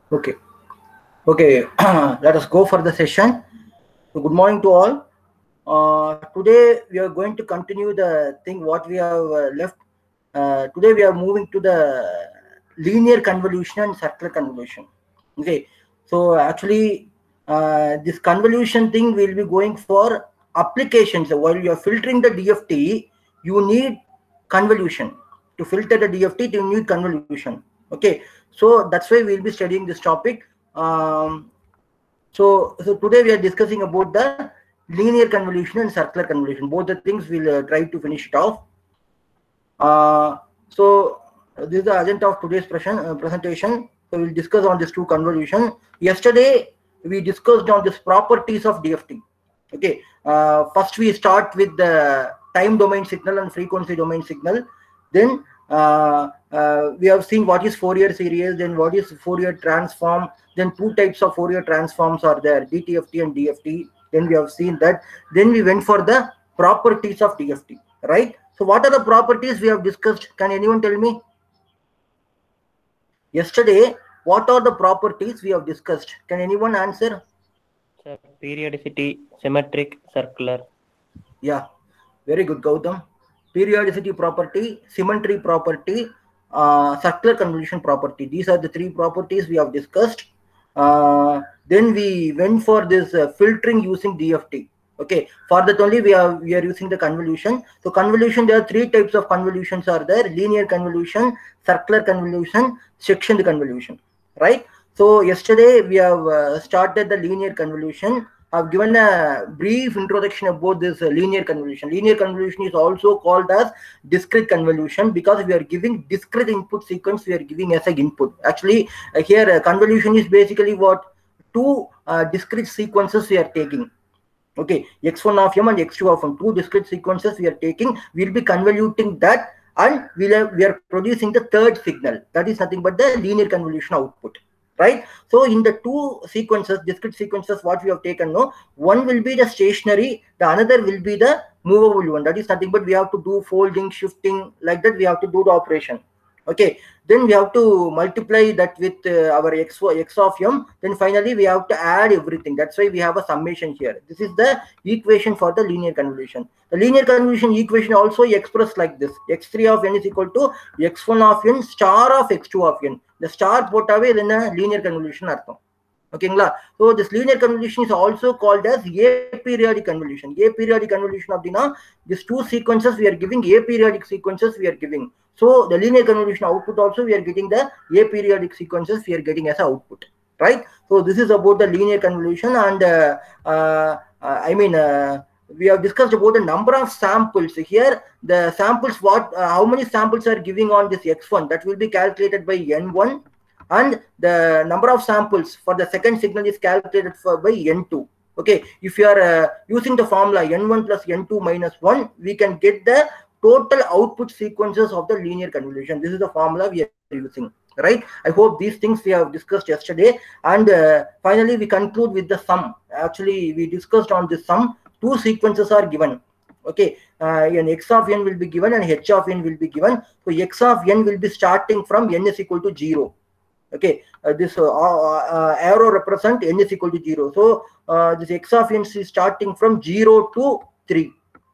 Okay. Okay. Let us go for the session. So good morning to all. Uh, today we are going to continue the thing what we have uh, left. Uh, today we are moving to the linear convolution and circular convolution. Okay. So actually, uh, this convolution thing will be going for applications. While you are filtering the DFT, you need convolution. To filter the DFT, you need convolution. Okay. So that's why we'll be studying this topic. Um, so, so today we are discussing about the linear convolution and circular convolution. Both the things we'll uh, try to finish it off. Uh, so this is the agenda of today's present, uh, presentation. So we'll discuss on these two convolution. Yesterday we discussed on this properties of DFT. Okay. Uh, first we start with the time domain signal and frequency domain signal. Then uh, uh, we have seen what is Fourier series, then what is Fourier transform, then two types of Fourier transforms are there, DTFT and DFT. Then we have seen that. Then we went for the properties of DFT, right? So what are the properties we have discussed? Can anyone tell me? Yesterday, what are the properties we have discussed? Can anyone answer? Sir, periodicity, symmetric, circular. Yeah, very good, Gautam. Periodicity property, symmetry property, uh, circular convolution property. These are the three properties we have discussed. Uh, then we went for this uh, filtering using DFT. Okay, for that only we are we are using the convolution. So convolution, there are three types of convolutions are there: linear convolution, circular convolution, sectioned convolution. Right. So yesterday we have uh, started the linear convolution. I've given a brief introduction about this uh, linear convolution. Linear convolution is also called as discrete convolution because we are giving discrete input sequence. We are giving as an input. Actually, uh, here uh, convolution is basically what two uh, discrete sequences we are taking. Okay, x1 of m and x2 of m, two discrete sequences we are taking. We'll be convoluting that and we'll have, we are producing the third signal. That is nothing but the linear convolution output right so in the two sequences discrete sequences what we have taken no one will be the stationary the another will be the movable one that is nothing but we have to do folding shifting like that we have to do the operation okay then we have to multiply that with uh, our x x of m then finally we have to add everything that's why we have a summation here this is the equation for the linear convolution the linear convolution equation also expressed like this x3 of n is equal to x1 of n star of x2 of n the star போட்டாவே இது என்ன linear convolution அர்த்தம் ஓகேங்களா so this linear convolution is also called as aperiodic convolution aperiodic convolution அப்படின்னா this two sequences we are giving aperiodic sequences we are giving so the linear convolution output also we are getting the aperiodic sequences we are getting as output right so this is about the linear convolution and uh, uh, i mean uh, we have discussed about the number of samples here the samples what how many samples are giving on this x1 that will be calculated by n1 and the number of samples for the second signal is calculated for by n2 okay if you are uh, using the formula n1 plus n2 minus 1 we can get the total output sequences of the linear convolution this is the formula we are using right i hope these things we have discussed yesterday and uh, finally we conclude with the sum actually we discussed on this sum two sequences are given okay uh, an x of n will be given and h of n will be given so x of n will be starting from n is equal to 0 okay uh, this uh, uh, arrow represent n is equal to 0 so uh, this x of n is starting from 0 to 3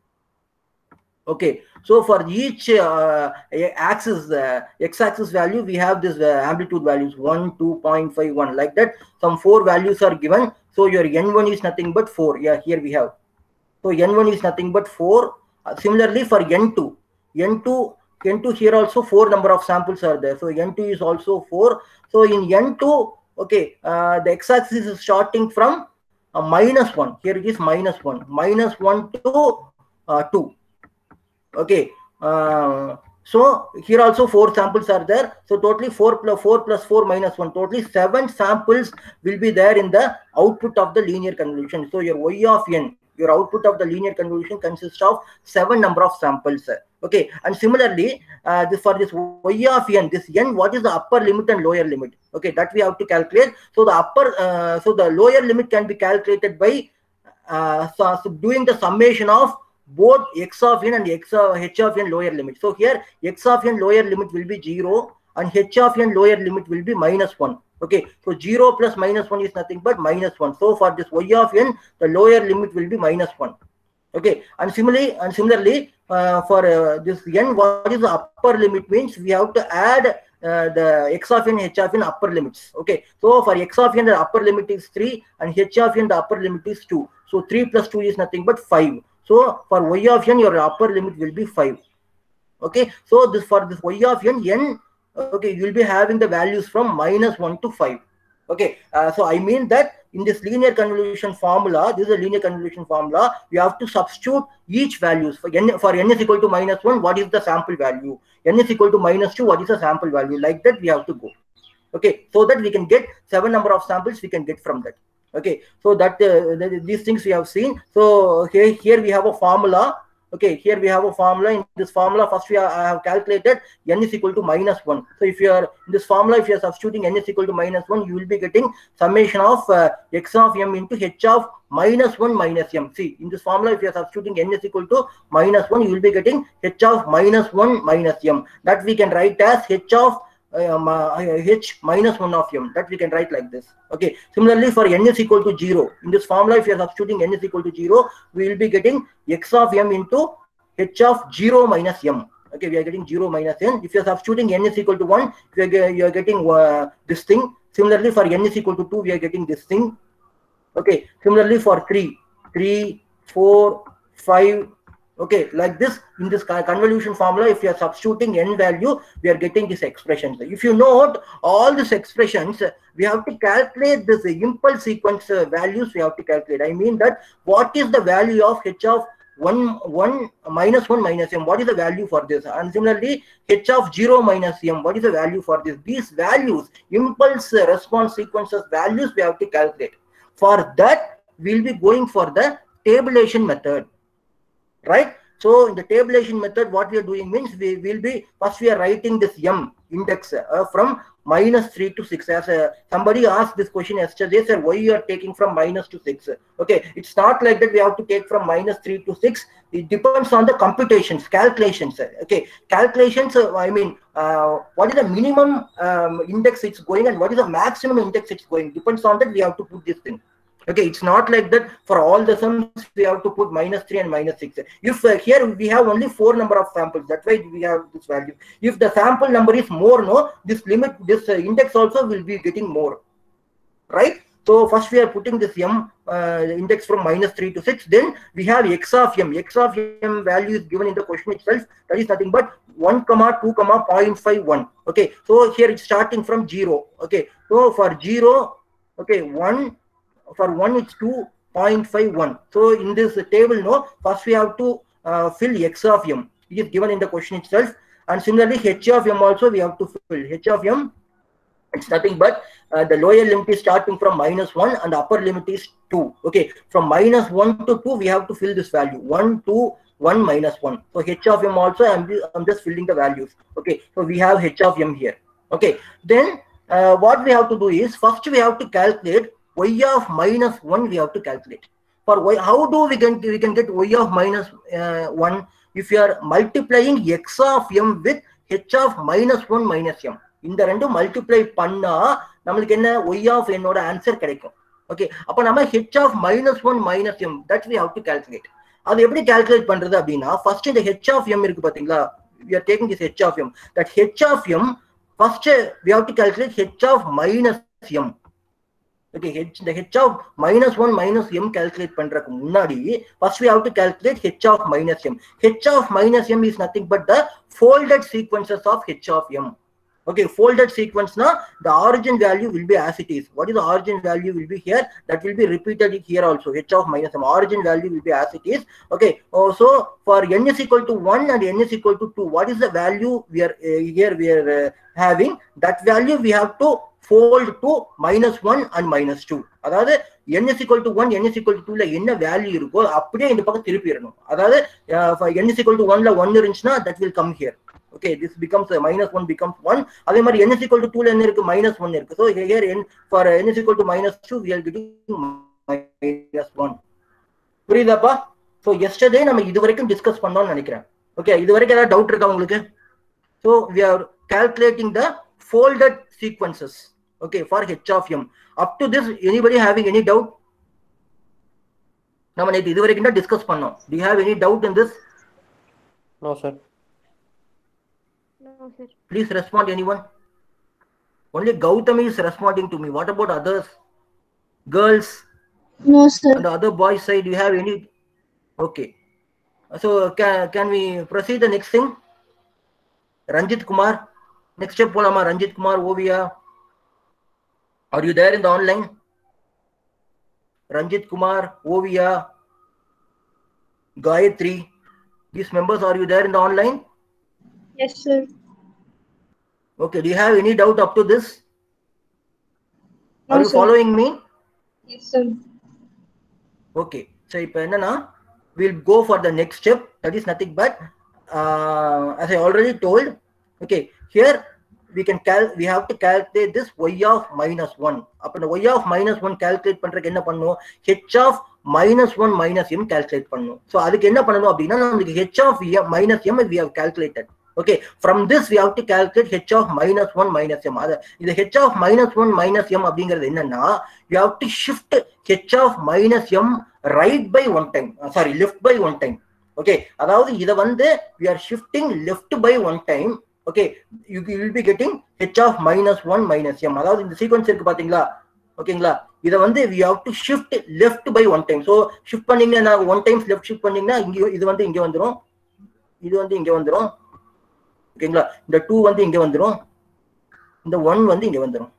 okay so for each uh, axis uh, x-axis value we have this uh, amplitude values 1 2.51 like that some four values are given so your n1 is nothing but 4 yeah here we have so n1 is nothing but 4 similarly for n2 n2 n2 here also four number of samples are there so n2 is also 4 so in n2 okay uh, the x-axis is starting from uh, minus 1 here it is minus 1 minus 1 to uh, 2 okay uh, so here also four samples are there so totally 4 plus 4 plus 4 minus 1 totally seven samples will be there in the output of the linear convolution so your y of n your output of the linear convolution consists of seven number of samples okay and similarly uh, this for this y of n this n what is the upper limit and lower limit okay that we have to calculate so the upper uh, so the lower limit can be calculated by uh, so, so doing the summation of both x of n and x of h of n lower limit so here x of n lower limit will be 0 and h of n lower limit will be minus 1 Okay, so 0 plus minus 1 is nothing but minus 1. So for this y of n, the lower limit will be minus 1. Okay, and similarly, and similarly uh, for uh, this n, what is the upper limit means we have to add uh, the x of n, h of n upper limits. Okay, so for x of n, the upper limit is 3 and h of n, the upper limit is 2. So 3 plus 2 is nothing but 5. So for y of n, your upper limit will be 5. Okay, so this for this y of n, n, okay, you will be having the values from minus 1 to 5. Okay, uh, so I mean that in this linear convolution formula, this is a linear convolution formula, we have to substitute each values for n for n is equal to minus 1, what is the sample value? n is equal to minus 2, what is the sample value? Like that we have to go. Okay, so that we can get seven number of samples we can get from that. Okay, so that uh, th- these things we have seen. So here, here we have a formula. Okay, here we have a formula. In this formula, first we are, I have calculated n is equal to minus 1. So if you are in this formula, if you are substituting n is equal to minus 1, you will be getting summation of uh, x of m into h of minus 1 minus m. See, in this formula, if you are substituting n is equal to minus 1, you will be getting h of minus 1 minus m. That we can write as h of um, uh, h minus 1 of m that we can write like this okay similarly for n is equal to 0 in this formula if you are substituting n is equal to 0 we will be getting x of m into h of 0 minus m okay we are getting 0 minus n if you are substituting n is equal to 1 you are, ge- you are getting uh, this thing similarly for n is equal to 2 we are getting this thing okay similarly for 3 3 4 5 okay like this in this con- convolution formula if you are substituting n value we are getting this expression if you note all these expressions we have to calculate this impulse sequence uh, values we have to calculate i mean that what is the value of h of 1 1 minus 1 minus m what is the value for this and similarly h of 0 minus m what is the value for this these values impulse uh, response sequences values we have to calculate for that we'll be going for the tabulation method right so in the tabulation method what we are doing means we will be first we are writing this m index uh, from minus 3 to 6 as uh, somebody asked this question yesterday sir why you are taking from minus to 6 okay it's not like that we have to take from minus 3 to 6 it depends on the computations calculations okay calculations uh, i mean uh, what is the minimum um, index it's going and what is the maximum index it's going depends on that we have to put this thing okay it's not like that for all the sums we have to put minus 3 and minus 6 if uh, here we have only four number of samples that's why we have this value if the sample number is more no this limit this uh, index also will be getting more right so first we are putting this m uh, index from minus 3 to 6 then we have x of m x of m value is given in the question itself that is nothing but 1 comma 2 comma 0.51 okay so here it's starting from 0 okay so for 0 okay 1 for 1 it's 2.51 so in this table no first we have to uh, fill x of m it is given in the question itself and similarly h of m also we have to fill h of m it's nothing but uh, the lower limit is starting from minus 1 and the upper limit is 2 okay from minus 1 to 2 we have to fill this value 1 2 1 minus 1 so h of m also i'm, I'm just filling the values okay so we have h of m here okay then uh, what we have to do is first we have to calculate y of minus 1 we have to calculate for y how do we can we can get y of minus uh, 1 if you are multiplying x of m with h of minus 1 minus m இந்த ரெண்டும் multiply பண்ணா நம்மளுக்கு என்ன Y of என்னோட answer கிடைக்கும் okay அப்ப நம்ம H of minus one minus M that we have to calculate அது எப்படி கால்குலேட் பண்றது அப்படின்னா ஃபர்ஸ்ட் இந்த ஹெச் ஆஃப் எம் இருக்கு பாத்தீங்களா we are taking this H of M that H of M first we have to calculate H of minus M okay H இந்த H of minus one minus M calculate பண்றதுக்கு முன்னாடி first we have to calculate H of minus M H of minus M is nothing but the folded sequences of H of M okay folded sequence now the origin value will be as it is what is the origin value will be here that will be repeated here also h of minus m origin value will be as it is okay also for n is equal to 1 and n is equal to 2 what is the value we are uh, here we are uh, having that value we have to fold to minus 1 and minus 2 அதாவது n is equal to 1 n is equal to 2 ல என்ன value இருக்கோ அப்படியே இந்த பக்கம் திருப்பிடணும் அதாவது n is equal to 1 ல 1 இருந்துச்சுன்னா that will come here okay this becomes uh, minus 1 becomes 1 அதே மாதிரி n is equal to 2 ல என்ன இருக்கு minus 1 இருக்கு so here n for n is equal to minus 2 we are getting minus 1 புரியுதாப்பா so yesterday நம்ம இது வரைக்கும் டிஸ்கஸ் பண்ணோம்னு நினைக்கிறேன் ஓகே இது வரைக்கும் ஏதாவது டவுட் இருக்கா உங்களுக்கு so we are calculating the folded sequences okay for h of m up to this anybody having any doubt நம்ம நேற்று இது வரைக்கும் தான் டிஸ்கஸ் பண்ணோம் do you have any doubt in this No, sir. No, sir. please respond anyone only gautami is responding to me what about others girls No, sir. on the other boys side you have any okay so can, can we proceed the next thing ranjit kumar next step polama ranjit kumar ovia are you there in the online ranjit kumar ovia gayatri these members are you there in the online Yes, sir. okay do you have any doubt up to this are No, you sir. following me Yes, sir. Okay so இப்போ என்னன்னா will go for the next step that is nothing but as I already told okay here we can cal we have to calculate this y of minus 1 அப்ப இந்த y of minus 1 calculate பண்றதுக்கு என்ன பண்ணணும் h of minus 1 minus m calculate பண்ணணும் so அதுக்கு என்ன பண்ணணும் அப்படின்னா நமக்கு h of m minus m we have calculated okay from this we have to calculate h of minus 1 minus m அது இது h of minus 1 minus m அப்படிங்கிறது என்னன்னா you have to shift h of minus m right by one time uh, sorry left by one time okay அதாவது இத வந்து we are shifting left by one time okay you you will be getting h of minus 1 minus m அதாவது இந்த sequence இருக்கு பாத்தீங்களா ஓகேங்களா இத வந்து we have to shift left by one time so shift பண்ணீங்கன்னா ஒன் டைம்ஸ் லெஃப்ட் ஷிஃப்ட் பண்ணீங்கன்னா இங்க இது வந்து இங்க வந்துரும் இது வந்து இங்க வந்துரும் ஓகேங்களா இந்த டூ வந்து இங்க வந்துரும் இந்த ஒன் வந்து இங்க வந்துரும்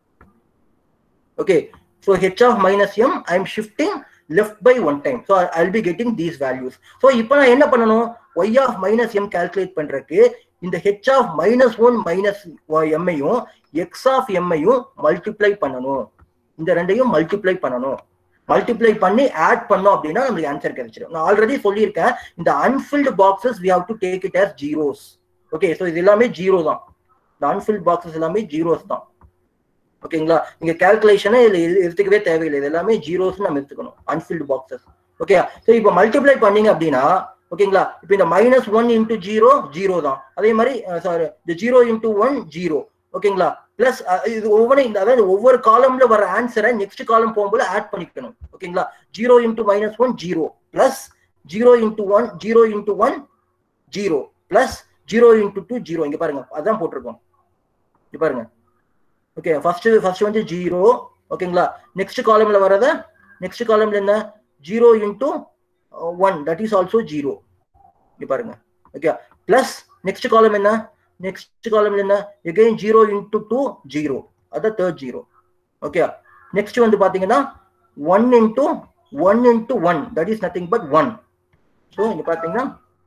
okay so h of minus m i am shifting left by one time so I- i'll be getting these values so இப்போ நான் என்ன பண்ணணும் y of minus m calculate பண்றதுக்கு இந்த h of minus 1 minus m ஐயும் x of m ஐயும் multiply பண்ணணும் இந்த ரெண்டையும் multiply பண்ணணும் மல்டிப்ளை பண்ணி ஆட் பண்ணோம் அப்படின்னா நம்மளுக்கு ஆன்சர் கிடைச்சிடும் நான் ஆல்ரெடி சொல்லியிருக்கேன் இந்த unfilled boxes we have to take it as zeros okay so இது எல்லாமே ஜீரோ தான் இந்த அன்ஃபில்டு பாக்ஸஸ் எல்லாமே ஜீரோஸ் தான் ஓகேங்களா நீங்க கால்குலேஷனே இதுல எது- எடுத்துக்கவே தேவையில்லை இது எல்லாமே ஜீரோஸ் நம்ம எடுத்துக்கணும் அன்ஃபில்டு பாக்ஸஸ் ஓகே ஸோ இப்போ மல்டிப்ளை பண்ணீங்க அப்படின்னா ஓகேங்களா இப்போ இந்த minus one into zero zero தான் அதே மாதிரி சாரி இந்த ஜீரோ இன்டூ ஒன் ஜீரோ ஓகேங்களா பிளஸ் இது ஒவ்வொரு இந்த அதாவது ஒவ்வொரு காலம்ல வர ஆன்சரை நெக்ஸ்ட் காலம் போகும்போது ஆட் பண்ணிக்கணும் ஓகேங்களா zero into minus one zero plus zero into one zero into one zero plus zero into two zero இங்க பாருங்க அதான் போட்டிருக்கோம் இங்க பாருங்க ஓகே ஃபர்ஸ்ட் ஃபர்ஸ்ட் வந்து ஜீரோ ஓகேங்களா நெக்ஸ்ட் காலம்ல வரத நெக்ஸ்ட் காலம்ல என்ன zero into one that is also zero இங்க பாருங்க ஓகே பிளஸ் நெக்ஸ்ட் காலம் என்ன நெக்ஸ்ட் காலம்ல என்ன again zero into two zero அதான் தேர்ட் ஜீரோ ஓகே நெக்ஸ்ட் வந்து பாத்தீங்கன்னா one into one into one that is nothing but one so இங்க பாத்தீங்கன்னா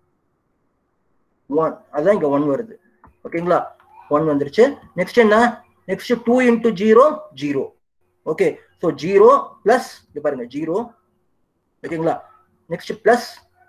ஒன் அதான் இங்க ஒன் வருது ஓகேங்களா ஒன் வந்துருச்சு நெக்ஸ்ட் என்ன next two into zero zero okay so zero plus இது பாருங்க ஜீரோ ஓகேங்களா next plus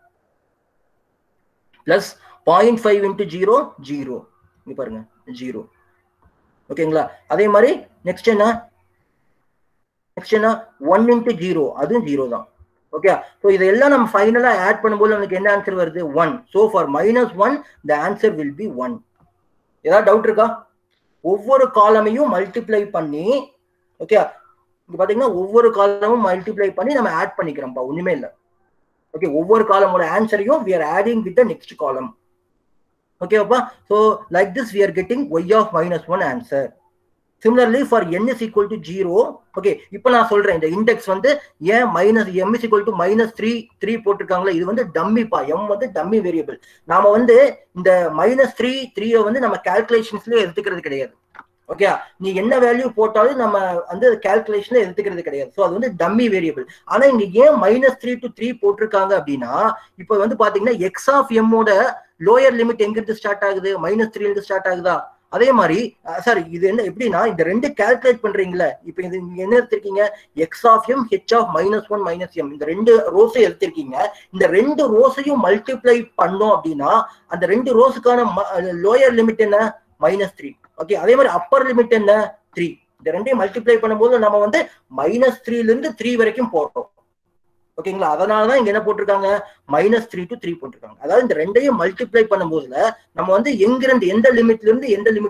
plus point five into zero zero இங்க பாருங்க ஜீரோ ஓகேங்களா அதே மாதிரி நெக்ஸ்ட் என்ன நெக்ஸ்ட் என்ன ஒன் இன்டூ ஜீரோ அதுவும் ஜீரோ தான் ஓகே ஸோ இதெல்லாம் நம்ம ஃபைனலா ஆட் பண்ணும்போது நமக்கு என்ன ஆன்சர் வருது one so for minus one the answer will be one ஏதாவது டவுட் இருக்கா ஒவ்வொரு காலமையும் மல்டிப்ளை பண்ணி ஓகே இங்க பாத்தீங்கன்னா ஒவ்வொரு காலமும் மல்டிப்ளை பண்ணி நம்ம ஆட் பண்ணிக்கிறோம்ப்பா ஒண்ணுமே இல்லை ஓகே ஒவ்வொரு காலமோட ஆன்சரையும் we are adding with the next column ஓகேப்பா so like this we are getting y of minus one answer similarly for n is equal to zero okay இப்போ நான் சொல்றேன் இந்த இண்டெக்ஸ் வந்து n minus M is equal to minus three three போட்டிருக்காங்களா இது வந்து டம்மிப்பா எம் வந்து டம்மி வேரியபிள் நாம வந்து இந்த மைனஸ் த்ரீ த்ரீயை வந்து நம்ம கால்குலேஷன்ஸ்லயே எடுத்துக்கிறது கிடையாது ஓகே நீ என்ன வேல்யூ போட்டாலும் நம்ம வந்து கால்குலேஷன்ல எடுத்துக்கிறது கிடையாது ஸோ அது வந்து டம்மி வேரியபிள் ஆனா இங்க ஏன் மைனஸ் த்ரீ டு த்ரீ போட்டிருக்காங்க அப்படின்னா இப்போ வந்து பாத்தீங்கன்னா எக்ஸ் ஆஃப் எம்மோட லோயர் லிமிட் எங்க இருந்து ஸ்டார்ட் ஆகுது மைனஸ் த்ரீ இருந்து ஸ்டார்ட் ஆகுதா அதே மாதிரி சாரி இது என்ன எப்படின்னா இந்த ரெண்டு கால்குலேட் பண்றீங்களே இப்போ இது நீங்க என்ன எடுத்திருக்கீங்க x of m H of minus one minus m இந்த ரெண்டு ரோஸை எடுத்திருக்கீங்க இந்த ரெண்டு ரோஸையும் மல்டிப்ளை பண்ணோம் அப்படின்னா அந்த ரெண்டு ரோஸுக்கான லோயர் லிமிட் என்ன மைனஸ் த்ரீ ஓகே அதே மாதிரி அப்பர் லிமிட் என்ன த்ரீ இந்த ரெண்டையும் மல்டிப்ளை பண்ணும்போது நம்ம வந்து மைனஸ் த்ரீல இருந்து த்ரீ வரைக்கும் போடுறோம் ஓகேங்களா அதனால தான் இங்க என்ன போட்டிருக்காங்க மைனஸ் த்ரீ டு த்ரீ போட்டிருக்காங்க அதாவது இந்த ரெண்டையும் மல்டிப்ளை பண்ணும்போதுல நம்ம வந்து எங்கிருந்து எந்த லிமிட்ல இருந்து எந்த லிமிட் வரைக்கும்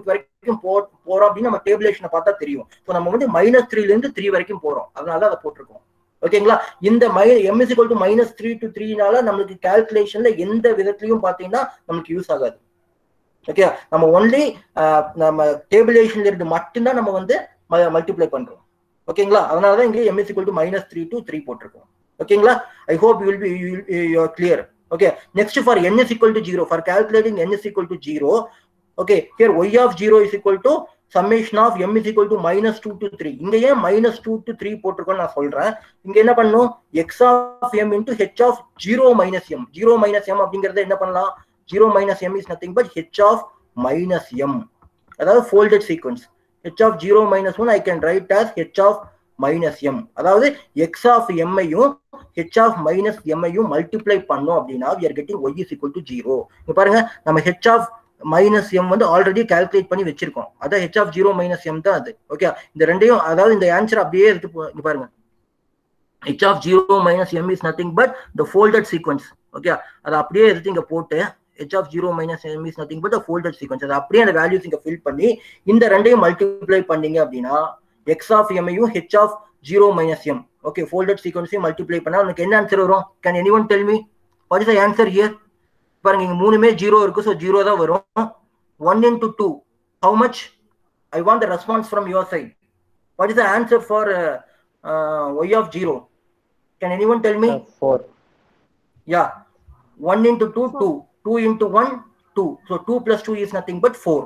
வரைக்கும் போ போறோம் அப்படின்னு நம்ம டேபிளேஷனை பார்த்தா தெரியும் ஸோ நம்ம வந்து மைனஸ் த்ரீல இருந்து த்ரீ வரைக்கும் போறோம் அதனால அதை போட்டிருக்கோம் ஓகேங்களா இந்த மை m is to minus three to த்ரீனால நம்மளுக்கு கால்குலேஷன்ல எந்த விதத்திலையும் பாத்தீங்கன்னா நமக்கு யூஸ் ஆகாது ஓகே நம்ம ஒன்லி நம்ம டேபிளேஷன்ல இருந்து மட்டும்தான் நம்ம வந்து மல்டிப்ளை பண்றோம் ஓகேங்களா அதனால தான் இங்கே m is to minus three to three போட்டிருக்கோம் ஓகேங்களா I hope you will be you clear okay next for n is equal to 0 for calculating n is equal to 0 okay here y of 0 is equal to summation of m is equal to minus 2 to 3 இங்க ஏன் minus 2 to 3 போட்டிருக்கோம் நான் சொல்றேன் இங்க என்ன பண்ணும் x of m into h of 0 minus m 0 minus m அப்படிங்கறத என்ன பண்ணலாம் 0 minus m is nothing but h of minus m அதாவது folded sequence h of 0 minus 1 I can write as h of minus m அதாவது x of m ஐயும் h of minus m ஐயும் multiply பண்ணோம் அப்படின்னா we are getting y is equal to 0 இங்க பாருங்க நம்ம h of minus m வந்து already calculate பண்ணி வச்சிருக்கோம் அதான் h of zero minus m தான் அது ஓகே இந்த ரெண்டையும் அதாவது இந்த ஆன்சர் அப்படியே எடுத்து போ- இங்க பாருங்க h of zero minus M is nothing but the folded sequence okay அதை அப்படியே எடுத்து இங்க போட்டு h of zero minus M is nothing but folded sequence அதை அப்படியே அந்த வேல்யூஸ் இங்க ஃபில் பண்ணி இந்த ரெண்டையும் மல்டிப்ளை பண்ணீங்க அப்படின்னா எக்ஸ் ஆஃப் எம்ஐயும் h of zero minus M okay folded சீக்வன்ஸையும் மல்டிப்ளை பண்ணா உனக்கு என்ன ஆன்சர் வரும் can any one tell me what is answer here பாருங்க இங்க மூணுமே ஜீரோ இருக்கு ஸோ ஜீரோ தான் வரும் one into two how much I want the response from your side what is the answer for y of zero can any one tell me Uh, four. Yeah. 1 into 2, 2. 2 into 1, 2. So 2 plus 2 is nothing but 4.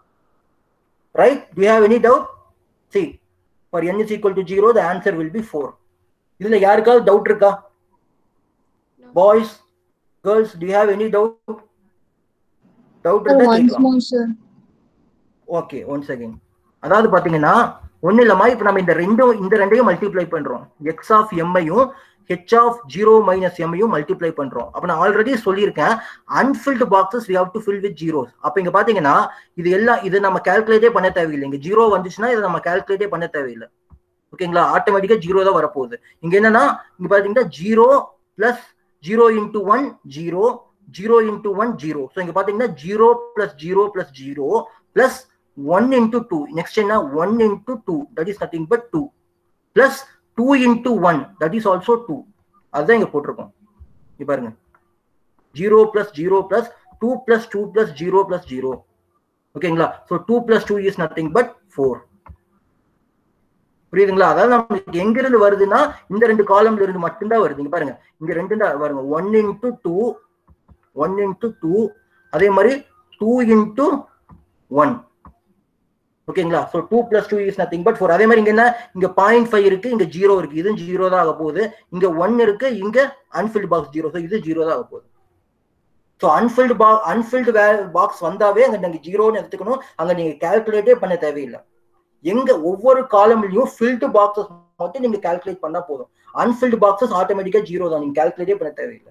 Right? Do you have any doubt? See, for n is equal to 0, the answer will be 4. இதுல யாருக்காவது doubt இருக்கா boys girls do have any doubt doubt Sir, இருந்தா once கேட்கலாம் more, sir. Okay one second அதாவது பாத்தீங்கன்னா ஒண்ணு இல்லம்மா இப்ப நம்ம இந்த ரெண்டும் இந்த ரெண்டையும் மல்டிப்ளை பண்றோம் எக்ஸ் ஆஃப் எம்ஐயும் ஹெச் ஆஃப் ஜீரோ மைனஸ் எம்ஐயும் மல்டிப்ளை பண்றோம் அப்ப நான் ஆல்ரெடி சொல்லியிருக்கேன் unfilled boxes we have to fill with zeros அப்ப இங்க பாத்தீங்கன்னா இது எல்லாம் இது நம்ம கால்குலேட்டே பண்ண தேவையில்லை இங்க ஜீரோ வந்துச்சுன்னா இதை நம்ம கால்குலேட்டே பண்ண தேவையில்லை ஓகேங்களா ஆட்டோமேட்டிக்கா ஜீரோ தான் வரப்போகுது இங்க என்னன்னா இங்க பாத்தீங்கன்னா zero plus zero into one zero zero into one zero so இங்க பாத்தீங்கன்னா zero plus zero plus zero plus one into two next என்ன one into two that is nothing but two plus two into one that is also two அதுதான் இங்க போட்டிருக்கோம் இங்க பாருங்க zero plus zero plus two plus two plus zero plus zero ஓகேங்களா so two plus two is nothing but four புரியுதுங்களா அதாவது நமக்கு எங்க இருந்து வருதுன்னா இந்த ரெண்டு காலம்ல இருந்து மட்டும்தான் வருது இங்க பாருங்க இங்க ரெண்டு தான் பாருங்க one into two one into two அதே மாதிரி டூ இன்டூ ஒன் ஓகேங்களா so two plus two is nothing but four அதே மாதிரி இங்க என்ன இங்க பாயிண்ட் ஃபைவ் இருக்கு இங்க ஜீரோ இருக்கு இது ஜீரோ தான் ஆக போகுது இங்க ஒன் இருக்கு இங்க அன்ஃபில்டு பாக்ஸ் ஜீரோ ஸோ இது ஜீரோ தான் ஆக போகுது ஸோ அன்ஃபில்டு பா அன்ஃபில்டு பாக்ஸ் வந்தாவே அங்க நீங்க ஜீரோன்னு எடுத்துக்கணும் அங்க நீங்க கால்குலேட்டே பண்ண தேவையில்லை எங்க ஒவ்வொரு காலம்லயும் ஃபில்டு பாக்ஸஸ் மட்டும் நீங்க கால்குலேட் பண்ணா போதும் அன்ஃபில்டு பாக்ஸஸ் ஆட்டோமேட்டிக்கா ஜீரோ தான் நீங்க கால்குலேட்டே பண்ண தேவையில்லை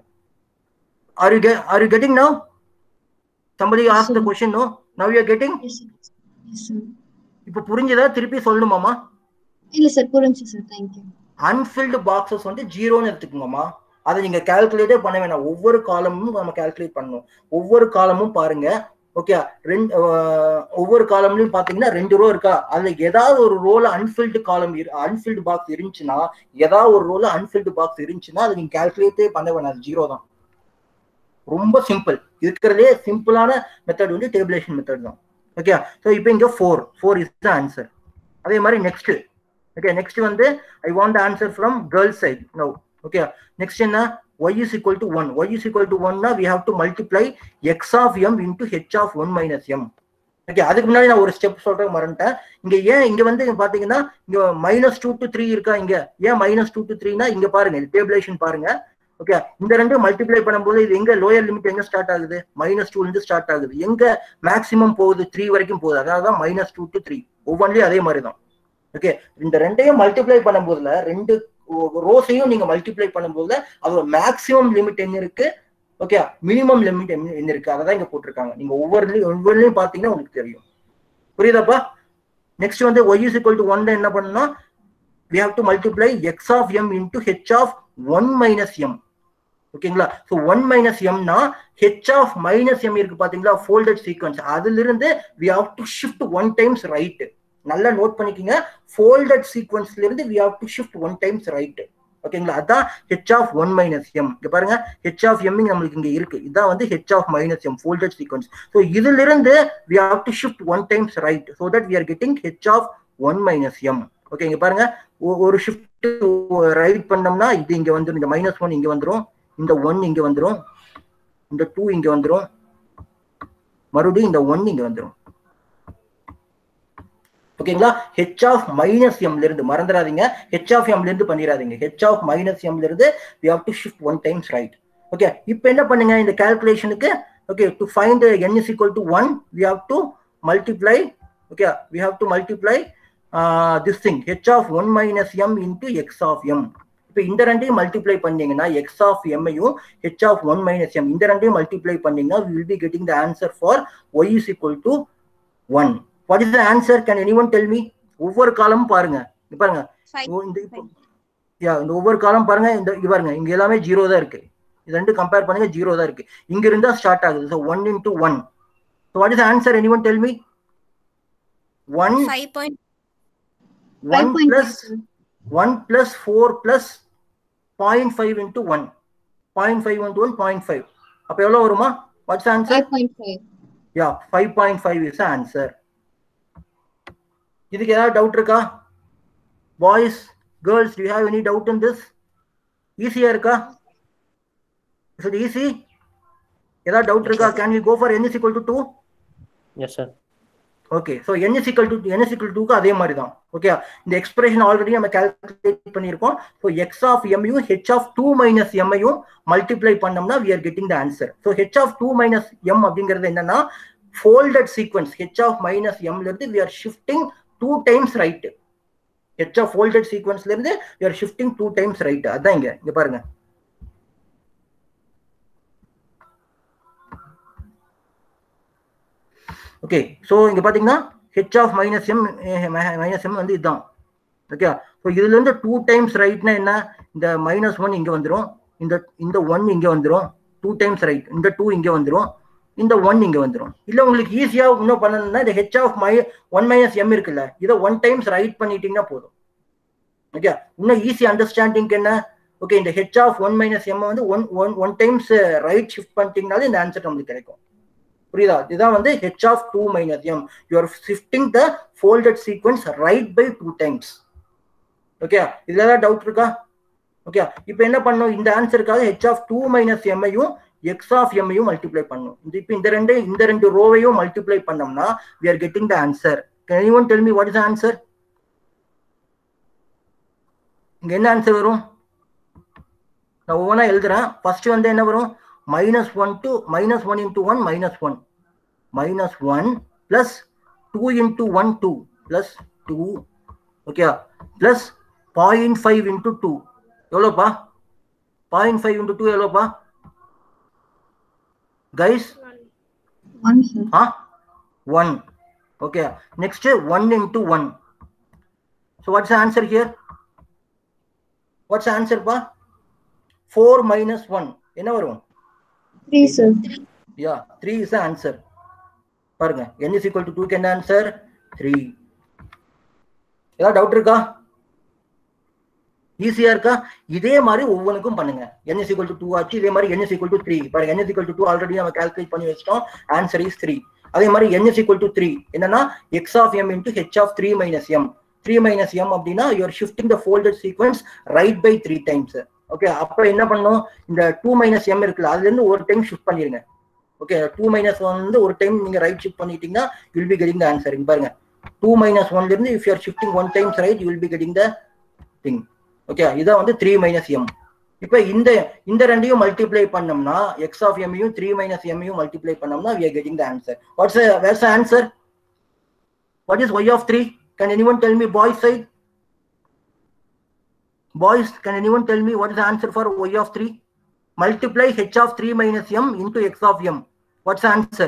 are you are you getting now somebody asked the question no now you are getting Yes, sir. Yes, sir. இப்போ புரிஞ்சதா திருப்பி சொல்லணுமாமா இல்ல சார் புரிஞ்சு சார் தேங்க்யூ அன்ஃபில்டு பாக்ஸஸ் வந்து ஜீரோன்னு எடுத்துக்கோங்கம்மா அதை நீங்க கால்குலேட்டே பண்ண வேணாம் ஒவ்வொரு காலமும் நம்ம கால்குலேட் பண்ணணும் ஒவ்வொரு காலமும் பாருங்க ஓகே ரெண்டு அஹ், ஒவ்வொரு காலம்லயும் பாத்தீங்கன்னா ரெண்டு ரோ இருக்கா அதுல ஏதாவது ஒரு ரோல அன்ஃபில்டு காலம் அன்ஃபில்டு பாக்ஸ் இருந்துச்சுன்னா ஏதாவது ஒரு ரோல அன்ஃபில்டு பாக்ஸ் இருந்துச்சுன்னா அதை நீங்க கால்குலேட்டே பண்ண வேணாம் ஜீரோ தான் ரொம்ப சிம்பிள் இருக்கிறதே சிம்பிளான மெத்தட் வந்து டேபிளேஷன் மெத்தட் தான் ஓகே ஸோ இப்போ இங்க four four is the answer அதே மாதிரி நெக்ஸ்ட் ஓகே நெக்ஸ்ட் வந்து I want answer from girl side no okay next என்ன y is equal to 1 y is equal to 1 னா we have to multiply x of m into h of 1 minus m okay அதுக்கு முன்னாடி நான் ஒரு step சொல்றேன் மறந்துட்டேன் இங்க ஏன் இங்க வந்து இங்க பாத்தீங்கன்னா இங்க மைனஸ் டூ டு த்ரீ இருக்கா இங்க ஏன் மைனஸ் டூ டு த்ரீனா இங்க பாருங்க டேபிளேஷன் பாருங்க ஓகே இந்த ரெண்டும் மல்டிப்ளை பண்ணும்போது இது எங்க லோயர் லிமிட் எங்க ஸ்டார்ட் ஆகுது மைனஸ் டூல இருந்து ஸ்டார்ட் ஆகுது எங்க மேக்ஸிமம் போகுது த்ரீ வரைக்கும் போகுது அதாவது மைனஸ் டூ டு த்ரீ ஒவ்வொன்றிலையும் அதே மாதிரி தான் ஓகே இந்த ரெண்டையும் மல்டிப்ளை பண்ணும்போதுல ரெண்டு ரோஸையும் நீங்க மல்டிப்ளை பண்ணும்போது அதோட மேக்ஸிமம் லிமிட் என்ன இருக்கு ஓகே மினிமம் லிமிட் என்ன இருக்கு அதை தான் இங்க போட்டிருக்காங்க நீங்க ஒவ்வொருலையும் ஒவ்வொருலையும் பாத்தீங்கன்னா உங்களுக்கு தெரியும் புரியுதாப்பா நெக்ஸ்ட் வந்து y is equal to 1 என்ன பண்ணணும் we have to multiply x of m into h of 1 minus m ஓகேங்களா ஸோ ஒன் மைனஸ் எம்னா ஹெச் ஆஃப் மைனஸ் எம் இருக்கு பாத்தீங்களா ஃபோல்டட் சீக்வன்ஸ் அதுல இருந்து we have to shift one times right நல்லா note பண்ணிக்கங்க ஃபோல்டட் சீக்வன்ஸ்ல இருந்து we have to shift one times right ஓகேங்களா அதான் h of one minus m இங்க பாருங்க ஹெச் ஆஃப் எம் நம்மளுக்கு இங்க இருக்கு இதான் வந்து h of minus m folded sequence so இதுல இருந்து we have to shift one times right so that we are getting h of one minus M okay இங்க பாருங்க ஒ- ஒரு ஷிஃப்ட் ரைட் பண்ணோம்னா இது இங்க வந்துடும் இந்த மைனஸ் ஒன் இங்க வந்துடும் இந்த ஒன் இங்க வந்துடும் இந்த டூ இங்க வந்துடும் மறுபடியும் இந்த ஒன் இங்க வந்துடும் ஓகேங்களா ஹெச் ஆஃப் மைனஸ் எம்ல இருந்து மறந்துடாதீங்க ஹெச் ஆஃப் எம்ல இருந்து பண்ணிடாதீங்க ஹெச் ஆஃப் மைனஸ் எம்ல இருந்து we have to shift one times right okay இப்போ என்ன பண்ணுங்க இந்த கால்குலேஷனுக்கு okay to find n is equal to 1 we have to multiply okay we have to multiply uh, this thing h of 1 minus m into x of m இப்போ இந்த ரெண்டையும் multiply பண்ணீங்கன்னா x of எம்ஐயும் h of one minus m இந்த ரெண்டையும் multiply பண்ணீங்கன்னா we will be getting the answer for y is equal to one what is the answer can any one tell me ஒவ்வொரு காலமும் பாருங்க இங்க பாருங்க Five. ஓ, இந்த இப்போ யா இந்த ஒவ்வொரு காலம் பாருங்க இந்த இங்க பாருங்க இங்க எல்லாமே ஜீரோ தான் இருக்கு இது ரெண்டு கம்பேர் பண்ணுங்க ஜீரோ தான் இருக்கு இங்க இருந்தா ஸ்டார்ட் ஆகுது so one into one so what is answer any one tell me one Five point one 5.5 plus sir. One plus four plus point five into one point five into one point five அப்போ எவ்வளோ வருமா what's answer 5.5 yeah five point five is answer இதுக்கு ஏதாவது doubt இருக்கா boys girls do have any doubt in this ஈஸியா இருக்கா is it easy ஏதாவது doubt இருக்கா can we go for n is equal to two Yes, sir. Okay so n is equal to n is equal டூக்கு அதே மாதிரி தான் okay இந்த expression already நம்ம கால்குலேட் பண்ணியிருக்கோம் ஸோ எக்ஸ் ஆஃப் எம்மையும் ஹெச் ஆஃப் டூ மைனஸ் எம்மையும் multiply பண்ணோம்னா we are getting the answer so h of two minus m அப்படிங்கிறது என்னன்னா folded sequence h of minus எம்ல இருந்து we are shifting two times right h of folded சீக்வன்ஸ்ல இருந்து we are shifting two times right அதான் இங்க இங்க பாருங்க ஓகே ஸோ இங்க பாத்தீங்கன்னா h of minus m minus m வந்து இதுதான் ஓகே ஸோ இதுல இருந்து டூ டைம்ஸ் ரைட்னா என்ன இந்த மைனஸ் ஒன் இங்க வந்துரும் இந்த இந்த ஒன் இங்க வந்துரும் டூ டைம்ஸ் ரைட் இந்த டூ இங்க வந்துரும் இந்த ஒன் இங்க வந்துரும் இல்ல உங்களுக்கு ஈஸியா இன்னும் பண்ணணும்னா இந்த ஹெச் ஆஃப் மை ஒன் மைனஸ் எம் இருக்குல்ல இதை ஒன் டைம்ஸ் ரைட் பண்ணிட்டீங்கன்னா போதும் ஓகே இன்னும் ஈஸி அண்டர்ஸ்டாண்டிங் என்ன ஓகே இந்த H of one minus m வந்து one one one times right shift பண்ணிட்டீங்கனாலே இந்த ஆன்சர் நம்மளுக்கு கிடைக்கும் புரியுதா இதுதான் வந்து h of two minus m you're shifting the folded sequence right by two times okay இதுல ஏதாவது டவுட் இருக்கா ஓகே இப்போ என்ன பண்ணணும் இந்த ஆன்சருக்காக ஹெச் ஆஃப் டூ மைனஸ் எம்ஐயும் எக்ஸ் ஆஃப் எம்ஐயும் மல்டிப்ளை பண்ணும் இந்த இப்போ இந்த ரெண்டு இந்த ரெண்டு ரோவையும் மல்டிப்ளை பண்ணோம்னா we are getting the answer can any one tell me what is answer இங்க என்ன ஆன்சர் வரும் நான் ஒவ்வொன்றா எழுதுறேன் ஃபர்ஸ்ட் வந்து என்ன வரும் minus one to minus one into one minus one minus one plus two into one two plus two okay plus point five into two எவ்வளோப்பா பாயிண்ட் ஃபைவ் இன்டூ டூ எவ்வளோப்பா guys 1 sir. Ah one okay next one into one so what's answer here what's ஆன்சர்ப்பா four minus one என்ன வரும் 3 sir. Yeah three is answer பாருங்க n is equal to டூக்கு என்ன answer three ஏதாவது doubt இருக்கா ஈஸியா இருக்கா இதே மாதிரி ஒவ்வொன்றுக்கும் பண்ணுங்க n is equal to two ஆச்சு இதே மாதிரி n is equal to three பாருங்க n is equal to two already நம்ம கால்குலேட் பண்ணி வச்சிட்டோம் ஆன்சர் இஸ் த்ரீ அதே மாதிரி n is equal to three என்னன்னா x of m into h of three minus m three minus m அப்படின்னா you're shifting the folded sequence right by three times okay அப்ப என்ன பண்ணணும் இந்த டூ மைனஸ் எம் இருக்குல்ல அதுல இருந்து ஒரு டைம் ஷிஃப்ட் பண்ணிருங்க ஓகே டூ மைனஸ் ஒன் வந்து ஒரு டைம் நீங்க ரைட் ஷிஃப்ட் பண்ணிட்டீங்கன்னா will be getting the answer இங்க பாருங்க டூ மைனஸ் ஒன்ல இருந்து if you're shifting one times right you will be getting the thing okay இதான் வந்து த்ரீ மைனஸ் எம் இப்போ இந்த இந்த ரெண்டையும் மல்டிப்ளை பண்ணோம்னா எக்ஸ் ஆஃப் எம்மையும் த்ரீ மைனஸ் எம்மையும் மல்டிப்ளை பண்ணோம்னா we are getting the answer what's where's answer what is y of three can any one tell me boy side boys can any one tell me what is answer for y of three multiply h of 3 minus m into x of m. What's the answer?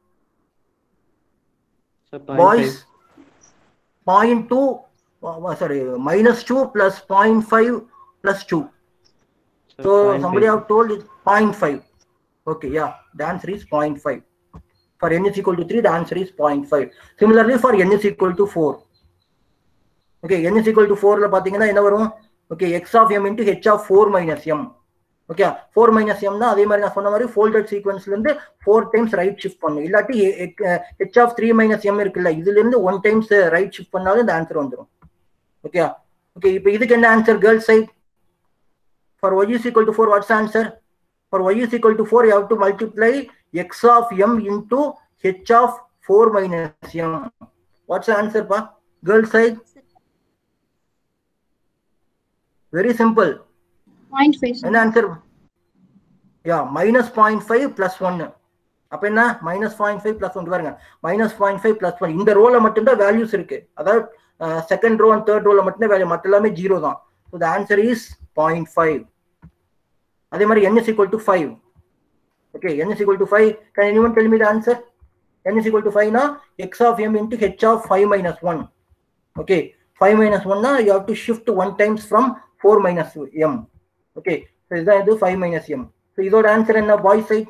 Sir, point Boys, five. point 2, uh, sorry, minus 2 plus 0.5 plus 2. Sir, So point somebody five. have told it, 0.5 okay yeah the answer is 0.5 for n is equal to 3 the answer is 0.5 similarly for n is equal to 4 okay n is equal to 4 ல பாத்தீங்கன்னா என்ன வரும் okay x of m into h of 4 minus m okay four minus எம்னா அதே மாதிரி நான் சொன்ன மாதிரி ஃபோல்டட் சீக்வன்ஸ்ல இருந்து ஃபோர் டைம்ஸ் ரைட் ஷிஃப்ட் பண்ணும் இல்லாட்டி h of three minus m இருக்குல்ல இதுல இருந்து ஒன் டைம்ஸ் ரைட் ஷிஃப்ட் பண்ணாலும் இந்த ஆன்சர் வந்துடும் ஓகே ஓகே இப்போ இதுக்கு என்ன answer girl side for y is equal to four what's answer for y is equal to four you have to multiply x of m into h of four minus m what's answer பா girl side very simple Point five, sir. என்ன answer yeah minus point five plus ஒன்னு அப்ப என்ன minus point five plus one பாருங்க minus point five plus one இந்த ரோல மட்டும்தான் values இருக்கு அதாவது செகண்ட் ரோ அண்ட் தேர்ட் ரோல மட்டும்தான் வேல்யூ மற்ற எல்லாமே ஜீரோ தான் so the answer is point five அதே மாதிரி n is equal to five okay n is equal to five can anyone tell me the answer n is equal to five னா x of m into h of five minus one okay five minus ஒன்னா you have to shift one times from four minus m okay so இதுதான் இது five minus m so இதோட ஆன்சர் என்ன பாய் side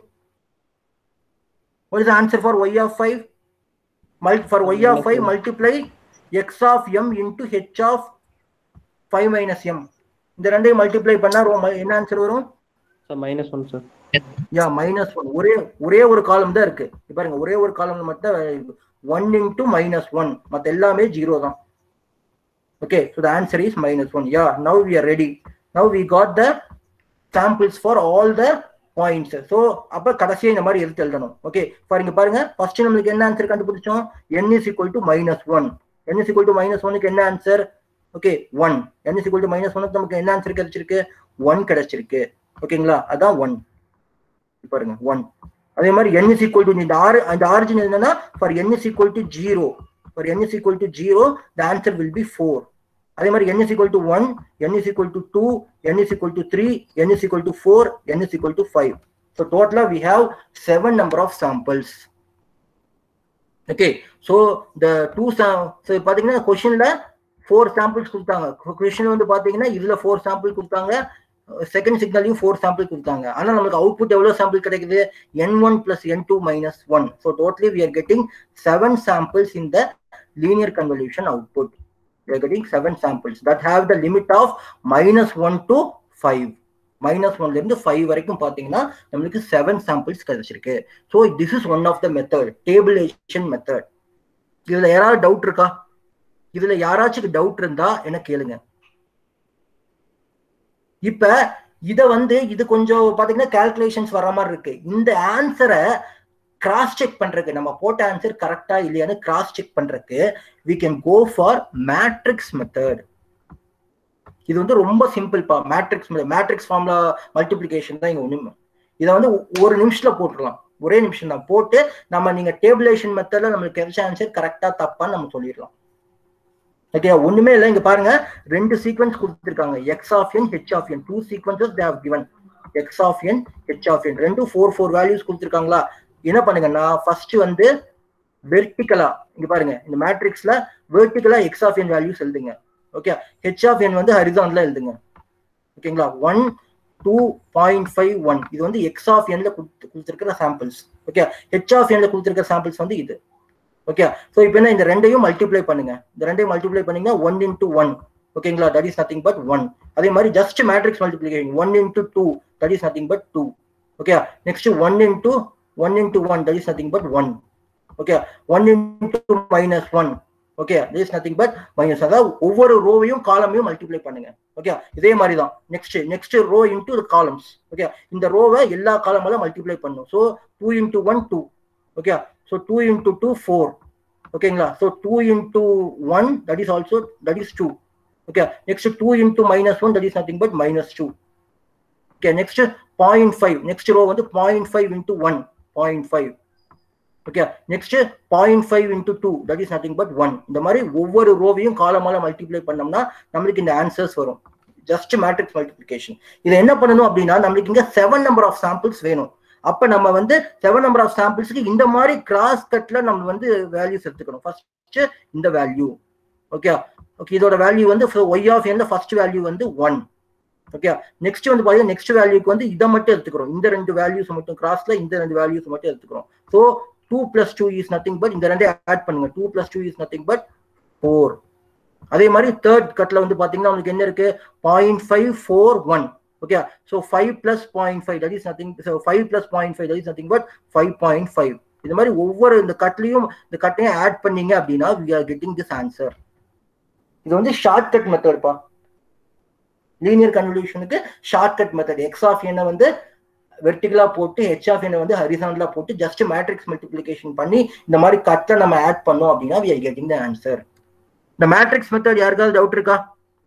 what is the answer for y of 5 Mul for y of 5 multiply x of m into h of 5 minus m இந்த ரெண்டையும் multiply பண்ணா row- என்ன answer வரும் sir minus one sir yeah minus one ஒரே ஒரே ஒரு காலம் தான் இருக்கு இப்ப பாருங்க ஒரே ஒரு காலம் மட்டும் ஒன் இன்டூ மைனஸ் ஒன் மத்த எல்லாமே ஜீரோ தான் okay so the answer is minus one yeah now we are ready now we got the samples for all the points so அப்ப கடைசியா இந்த மாதிரி எடுத்து எழுதணும் ஓகே பாருங்க பாருங்க ஃபர்ஸ்ட் நம்மளுக்கு என்ன ஆன்சர் கண்டுபிடிச்சோம் n is equal to minus one n is equal to minus ஒனுக்கு என்ன answer okay one n is equal to minus ஒனுக்கு நமக்கு என்ன ஆன்சர் கிடைச்சிருக்கு ஒன் கிடைச்சிருக்கு ஓகேங்களா அதான் ஒன் பாருங்க ஒன் அதே மாதிரி n is equal to இந்த ஆறு அந்த ஆரிஜின் என்னன்னா for n is equal to zero for n is equal to zero the answer will be four அதே மாதிரி n is equal to one n is equal to two n is equal to three n is equal to four n is equal to five so டோட்டலா we have seven number of samples okay so இந்த two so பார்த்தீங்கன்னா கொஷின்ல four samples கொடுத்தாங்க question வந்து பார்த்தீங்கன்னா இதுல four sample கொடுத்தாங்க second சிக்னலையும் ஃபோர் சாம்பிள் கொடுத்தாங்க ஆனா நமக்கு அவுட்புட் எவ்வளவு சாம்பிள் கிடைக்குது n one plus n two minus one so totally we are getting seven samples in the linear convolution output we are getting seven samples that have the limit of minus one to five minus ஒன்ல இருந்து five வரைக்கும் பாத்தீங்கன்னா நம்மளுக்கு seven samples கிடைச்சிருக்கு so this is one of the method tabulation method இதுல யாராவது doubt இருக்கா இதுல யாராச்சும் டவுட் இருந்தா என்ன கேளுங்க இப்ப இத வந்து இது கொஞ்சம் பாத்தீங்கன்னா கால்குலேஷன்ஸ் வர மாதிரி இருக்கு இந்த ஆன்சரை கிராஸ் செக் பண்றதுக்கு நம்ம போட்ட ஆன்சர் கரெக்டா இல்லையான்னு கிராஸ் செக் பண்றதுக்கு we can go for matrix method இது வந்து ரொம்ப சிம்பிள்ப்பா மேட்ரிக்ஸ் மேட்ரிக்ஸ் ஃபார்ம்ல மல்டிப்ளிகேஷன் தான் இங்க ஒண்ணுமே இதை வந்து ஒரு நிமிஷத்துல போட்டுடலாம் ஒரே நிமிஷம் தான் போட்டு நம்ம நீங்க டேபிளேஷன் மெத்தட்ல நம்மளுக்கு கிடைச்ச ஆன்சர் கரெக்டா தப்பான்னு நம்ம சொல்லிடலாம் ஓகே ஒண்ணுமே இல்லை இங்க பாருங்க ரெண்டு சீக்வன்ஸ் கொடுத்துருக்காங்க x of n h of n two sequences they have given x of n h of n ரெண்டும் ஃபோர் ஃபோர் வேல்யூஸ் கொடுத்துருக்காங்களா என்ன பண்ணுங்கன்னா ஃபர்ஸ்ட் வந்து வெர்டிகலா இங்க பாருங்க இந்த மேட்ரிக்ஸ்ல வெர்டிகலா எக்ஸ் ஆஃப் என் வேல்யூஸ் எழுதுங்க ஓகே ஹெச் ஆஃப் என் வந்து ஹரிசான்ல எழுதுங்க ஓகேங்களா one two point five one இது வந்து எக்ஸ் ஆஃப் என்ல கொடுத்துருக்கிற சாம்பிள்ஸ் ஓகே ஹெச் ஆஃப் என்ல கொடுத்துருக்கிற சாம்பிள்ஸ் வந்து இது ஓகே ஸோ இப்போ என்ன இந்த ரெண்டையும் மல்டிப்ளை பண்ணுங்க இந்த ரெண்டையும் மல்டிப்ளை பண்ணீங்கன்னா ஒன் இன்டூ ஒன் ஓகேங்களா that is nothing but one அதே மாதிரி just matrix multiplication one into two that is nothing but two okay next one into one into one that is nothing but one okay one into minus one okay this is nothing but minus அதாவது ஒவ்வொரு ரோவையும் காலமையும் multiply பண்ணுங்க okay இதே மாதிரி தான் next next row into columns okay இந்த ரோவை எல்லா காலமெல்லாம் மல்டிப்ளை பண்ணும் so two into one two okay so two into two four ஓகேங்களா so two into one that is also that is two okay next two into minus one that is nothing but minus two okay next point five next row வந்து point five into one point five okay next point five into two that is nothing but one இந்த மாதிரி ஒவ்வொரு ரோவையும் காலமால multiply பண்ணோம்னா நம்மளுக்கு இந்த answers வரும் just matrix multiplication இதை என்ன பண்ணணும் அப்படின்னா நம்மளுக்கு இங்க செவன் நம்பர் ஆஃப் சாம்பிள்ஸ் வேணும் அப்ப நம்ம வந்து செவன் நம்பர் ஆஃப் சாம்பிள்ஸ்க்கு இந்த மாதிரி கிராஸ் கட்ல நம்ம வந்து வேல்யூஸ் எடுத்துக்கணும் ஃபர்ஸ்ட் இந்த வேல்யூ ஓகே ஓகே இதோட வேல்யூ வந்து ஒய் ஆஃப் எந்த ஃபர்ஸ்ட் வேல்யூ வந்து ஒன் ஓகே நெக்ஸ்ட் வந்து பாத்தீங்கன்னா நெக்ஸ்ட் வேல்யூக்கு வந்து இதை மட்டும் எடுத்துக்கிறோம் இந்த ரெண்டு வேல்யூஸ் மட்டும் கிராஸ்ல இந்த ரெண்டு வேல்யூஸ் மட்டும் எடுத்துக்கிறோம் so two plus two is nothing but இந்த ரெண்டே ஆட் பண்ணுங்க two plus two is nothing but four அதே மாதிரி தேர்ட் கட்ல வந்து பாத்தீங்கன்னா உங்களுக்கு என்ன இருக்கு point five four one okay so five plus point five that is nothing five plus point five that is nothing but five point five இது மாதிரி ஒவ்வொரு இந்த கட்லையும் இந்த கட்டையும் ஆட் பண்ணீங்க அப்படின்னா we are getting this answer இது வந்து ஷார்ட் கட் மெத்தட்ப்பா லீனியர் கன்வல்யூஷனுக்கு short cut method x of என்ன வந்து வெர்டிகலா போட்டு ஹெச் ஆஃப் என்ன வந்து ஹரிசாண்டலா போட்டு ஜஸ்ட் மேட்ரிக்ஸ் மல்டிப்ளிகேஷன் பண்ணி இந்த மாதிரி கட்டை நம்ம ஆட் பண்ணோம் அப்படின்னா we are getting the answer இந்த மேட்ரிக்ஸ் மெத்தட் யாருக்காவது டவுட் இருக்கா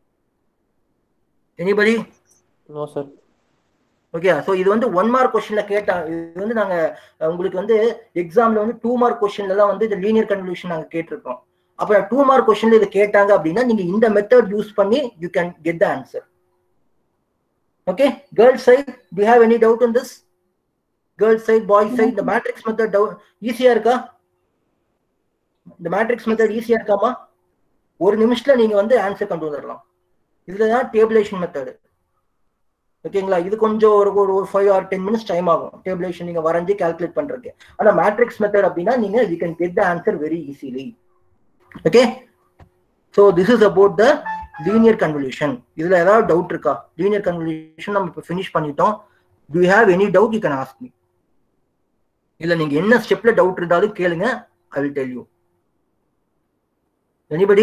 anybody no sir okay so இது வந்து ஒன் மார்க் கொஸ்டின்ல கேட்டா இது வந்து நாங்க அஹ், உங்களுக்கு வந்து எக்ஸாம்ல வந்து டூ மார்க் கொஸ்டின்ல தான் வந்து இந்த லீனியர் கன்வல்யூஷன் நாங்க கேட்டிருக்கோம் அப்ப டூ மார்க் கொஸ்டின்ல இது கேட்டாங்க அப்படின்னா நீங்க இந்த மெத்தட் யூஸ் பண்ணி you can get the answer okay girls side do have any doubt in this girls side boys side இந்த மேட்ரிக்ஸ் மெத்தட் ஈஸியா இருக்கா இந்த மேட்ரிக்ஸ் மெத்தட் ஈஸியா இருக்காமா ஒரு நிமிஷத்துல நீங்க வந்து ஆன்சர் கொண்டு வந்துடலாம் இதுலதான் டேபிளேஷன் மெத்தட் ஓகேங்களா இது கொஞ்சம் ஒரு ஒரு ஒரு five or ten minutes time ஆகும் டேபிளேஷன் நீங்க வரைஞ்சி கால்குலேட் பண்றதுக்கு ஆனா மேட்ரிக்ஸ் மெத்தட் அப்படின்னா நீங்க you can get the answer very easily okay so this is about the linear convolution இதுல ஏதாவது டவுட் இருக்கா லீனியர் கன்வல்யூஷன் நம்ம இப்போ ஃபினிஷ் பண்ணிட்டோம் do have any doubt you can ask me இல்ல நீங்க என்ன ஸ்டெப்ல டவுட் இருந்தாலும் கேளுங்க I will tell you anybody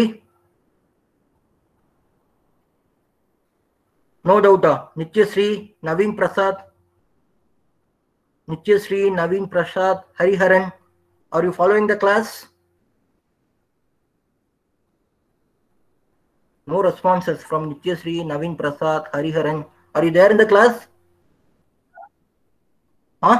no டவுட்டா Nithyashree Naveen Prasad Nithyashree Naveen Prasad Hariharan are you following the class No responses from Nityasri, Naveen Prasad, Hariharan. Are you there in the class? Huh?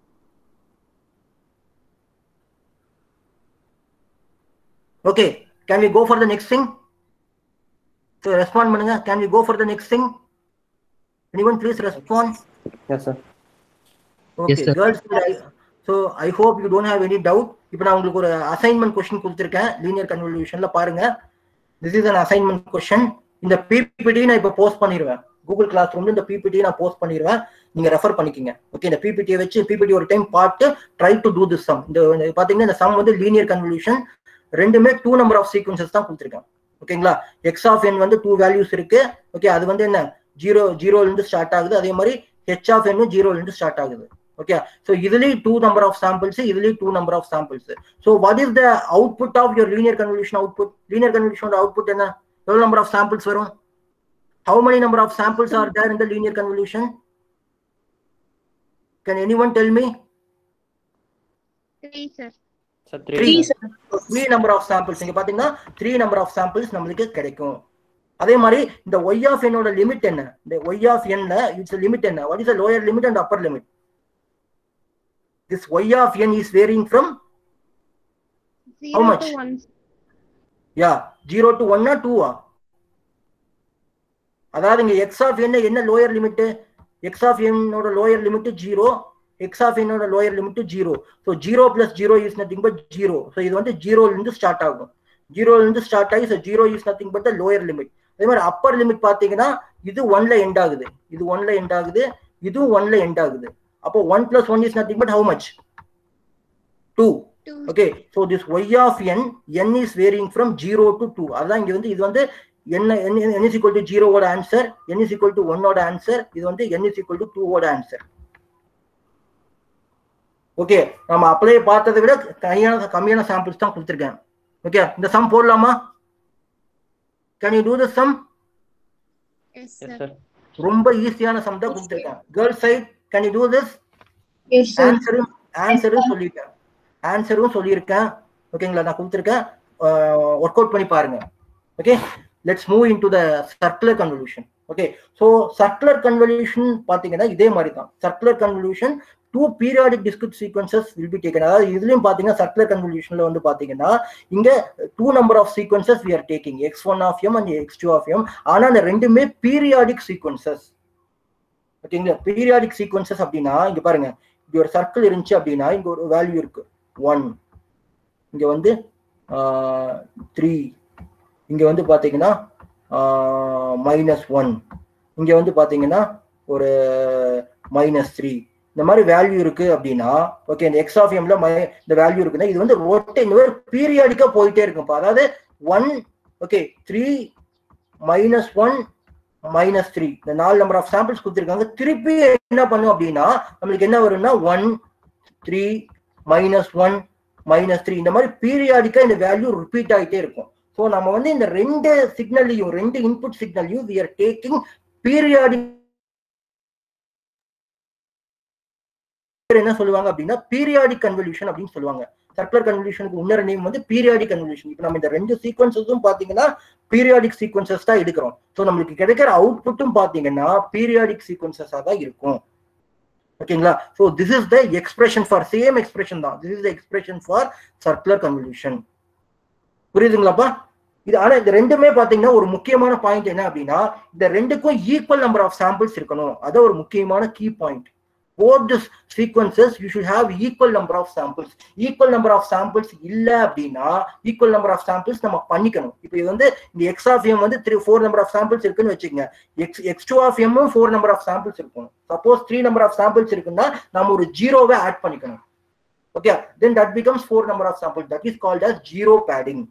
Okay, can we go for the next thing? So respond பண்ணுங்க. Can we go for the next thing? Anyone please respond? Yes sir Okay, sir. girls, I- so I hope you don't have any doubt. இப்போ நான் உங்களுக்கு ஒரு assignment question கொடுத்துருக்கேன் linear கன்வல்யூஷன்ல பாருங்க this is an assignment question இந்த PPT நான் இப்போ போஸ்ட் பண்ணிடுவேன் கூகுள் கிளாஸ் ரூம்ல இந்த பிபிடி நான் போஸ்ட் பண்ணிடுவேன் நீங்க ரெஃபர் பண்ணிக்கங்க ஓகே இந்த பிபிடியை வச்சு பிபிடி ஒரு டைம் பார்த்து try to do this sum இந்த இந்த பாத்தீங்கன்னா இந்த சம் வந்து லீனியர் கன்வல்யூஷன் ரெண்டுமே டூ நம்பர் ஆஃப் சீக்வன்சஸ் தான் கொடுத்துருக்கேன் ஓகேங்களா எக்ஸ் ஆஃப் என் வந்து டூ வேல்யூஸ் இருக்கு ஓகே அது வந்து என்ன ஜீரோ ஜீரோல இருந்து ஸ்டார்ட் ஆகுது அதே மாதிரி ஹெச் ஆஃப் என் ஜீரோல இருந்து ஸ்டார்ட் ஆகுது ஓகே ஸோ இதுலயும் டூ நம்பர் ஆஃப் சாம்பிள்ஸ் இதுலயும் two number of samples so what is the output of your linear convolution output linear கன்வல்யூஷனோட அவுட்புட் என்ன எவ்வளவு நம்பர் ஆஃப் சாம்பிள்ஸ் வரும் how many number of samples are there in the linear convolution can anyone tell me Three, sir. Sir Three. Three sir. Three number of samples இங்க பாத்தீங்கன்னா three number of samples நம்மளுக்கு கிடைக்கும் அதே மாதிரி இந்த y of என்னோட limit என்ன இந்த ஒய் ஆஃப் என்ல இட்ஸ் லிமிட் என்ன what is lower limit and upper limit this y of n is varying from Zero much? to one. Yeah zero to ஒன்னா டூவா அதாவது இங்க எக்ஸ் ஆஃப் என்ன என்ன லோயர் லிமிட் எக்ஸ் ஆஃப் என்னோட lower limit zero x of என்னோட lower limit zero so zero plus zero is nothing but zero so இது வந்து ஜீரோல இருந்து ஸ்டார்ட் ஆகும் ஜீரோல இருந்து ஸ்டார்ட் ஆகி so zero is nothing but the lower limit அதே மாதிரி அப்பர் லிமிட் பாத்தீங்கன்னா இது ஒன்ல எண்ட் ஆகுது இது ஒன்ல எண்ட் ஆகுது இதுவும் ஒன்ல எண்ட் ஆகுது அப்போ one plus one is nothing but how much two Two. Okay so this y of n n is varying from zero to two அதான் இங்க வந்து இது வந்து என்ன என் இஸ் ஈக்குவல் டு ஜீரோவோட answer n is equal to ஒன்னோட answer இது வந்து என் இஸ் ஈக்குவல் டு டூவோட ஆன்சர் ஓகே நம்ம அப்ளை பார்த்ததை விட கம்மியான கம்மியான சாம்பிள்ஸ் தான் கொடுத்துருக்கேன் ஓகே இந்த சம் போடலாமா can you do the sum Yes, yes sir. Sir ரொம்ப ஈஸியான சம் தான் கொடுத்துருக்கேன் girl side can you do this Yes, sir. ஆன்சரும் ஆன்சரும் சொல்லியிருக்கேன் ஆன்சரும் சொல்லியிருக்கேன் ஓகேங்களா நான் கொடுத்துருக்கேன் ஒர்க் அவுட் பண்ணி பாருங்க okay let's move in to the circular convolution okay so circular convolution பார்த்தீங்கன்னா இதே மாதிரி தான் circular convolution two periodic discrete sequences will be taken அதாவது இதுலயும் பாத்தீங்கன்னா சர்க்குலர் கன்வல்யூஷன்ல வந்து பாத்தீங்கன்னா இங்க two number of sequences we are taking x one of m and x two of m ஆனா அந்த ரெண்டுமே பீரியாடிக் சீக்வன்சஸ் ஓகேங்களா பீரியாடிக் சீக்வன்சஸ் அப்படின்னா இங்க பாருங்க இப்படி ஒரு சர்க்கிள் இருந்துச்சு அப்படின்னா இங்க ஒரு வேல்யூ இருக்கு ஒன் இங்க வந்து த்ரீ இங்க வந்து பாத்தீங்கன்னா மைனஸ் ஒன் இங்க வந்து பாத்தீங்கன்னா ஒரு மைனஸ் த்ரீ இந்த மாதிரி வேல்யூ இருக்கு அப்படின்னா ஓகே இந்த எக்ஸ் ஆஃப் எம்ல இந்த வேல்யூ இருக்குன்னா இது வந்து ரொட்டே இந்த மாதிரி பீரியாடிக்கா போயிட்டே இருக்கும்ப்பா அதாவது one okay three minus one minus three இந்த நாலு நம்பர் ஆஃப் சாம்பிள்ஸ் கொடுத்துருக்காங்க திருப்பி என்ன பண்ணும் அப்படின்னா நம்மளுக்கு என்ன வரும்னா one three minus one minus three இந்த மாதிரி பீரியாடிக்கா இந்த வேல்யூ ரிப்பீட் ஆகிட்டே இருக்கும் ஸோ நம்ம வந்து இந்த ரெண்டு சிக்னல்லையும் ரெண்டு இன்புட் சிக்னல்லையும் வி ஆர் டேக்கிங் பீரியாடிக் என்ன சொல்லுவாங்க அப்படின்னா பீரியாடிக் கன்வல்யூஷன் அப்படின்னு சொல்லுவாங்க சர்க்குலர் கன்வல்யூஷனுக்கு இன்னொரு நேம் வந்து பீரியாடிக் கன்வல்யூஷன் இப்போ நம்ம இந்த ரெண்டு சீக்வன்சஸும் பாத்தீங்கன்னா பீரியாடிக் சீக்வன்சஸ் தான் எடுக்கிறோம் ஸோ நம்மளுக்கு கிடைக்கிற அவுட்புட்டும் பாத்தீங்கன்னா பீரியாடிக் சீக்வன்சஸா தான் இருக்கும் ஓகேங்களா so this is the expression for same expression தான் this is the expression for circular convolution புரியுதுங்களாப்பா இது ஆனா இந்த ரெண்டுமே பாத்தீங்கன்னா ஒரு முக்கியமான பாயிண்ட் என்ன அப்படின்னா இந்த ரெண்டுக்கும் ஈக்குவல் நம்பர் ஆஃப் சாம்பிள்ஸ் இருக்கணும் அது ஒரு முக்கியமான key point both the sequences you should have equal number of samples equal number of samples இல்ல அப்படின்னா equal number of samples நம்ம பண்ணிக்கணும் இப்போ இது வந்து இந்த x of m வந்து three four number of samples இருக்குன்னு வச்சுக்கோங்க எக்ஸ் எக்ஸ் டூ ஆஃப் எம்மும் ஃபோர் நம்பர் ஆஃப் சாம்பிள்ஸ் இருக்கும் suppose three number of samples இருக்குன்னா நம்ம ஒரு ஜீரோவை ஆட் பண்ணிக்கணும் okay then that becomes four number of sample that is called as zero padding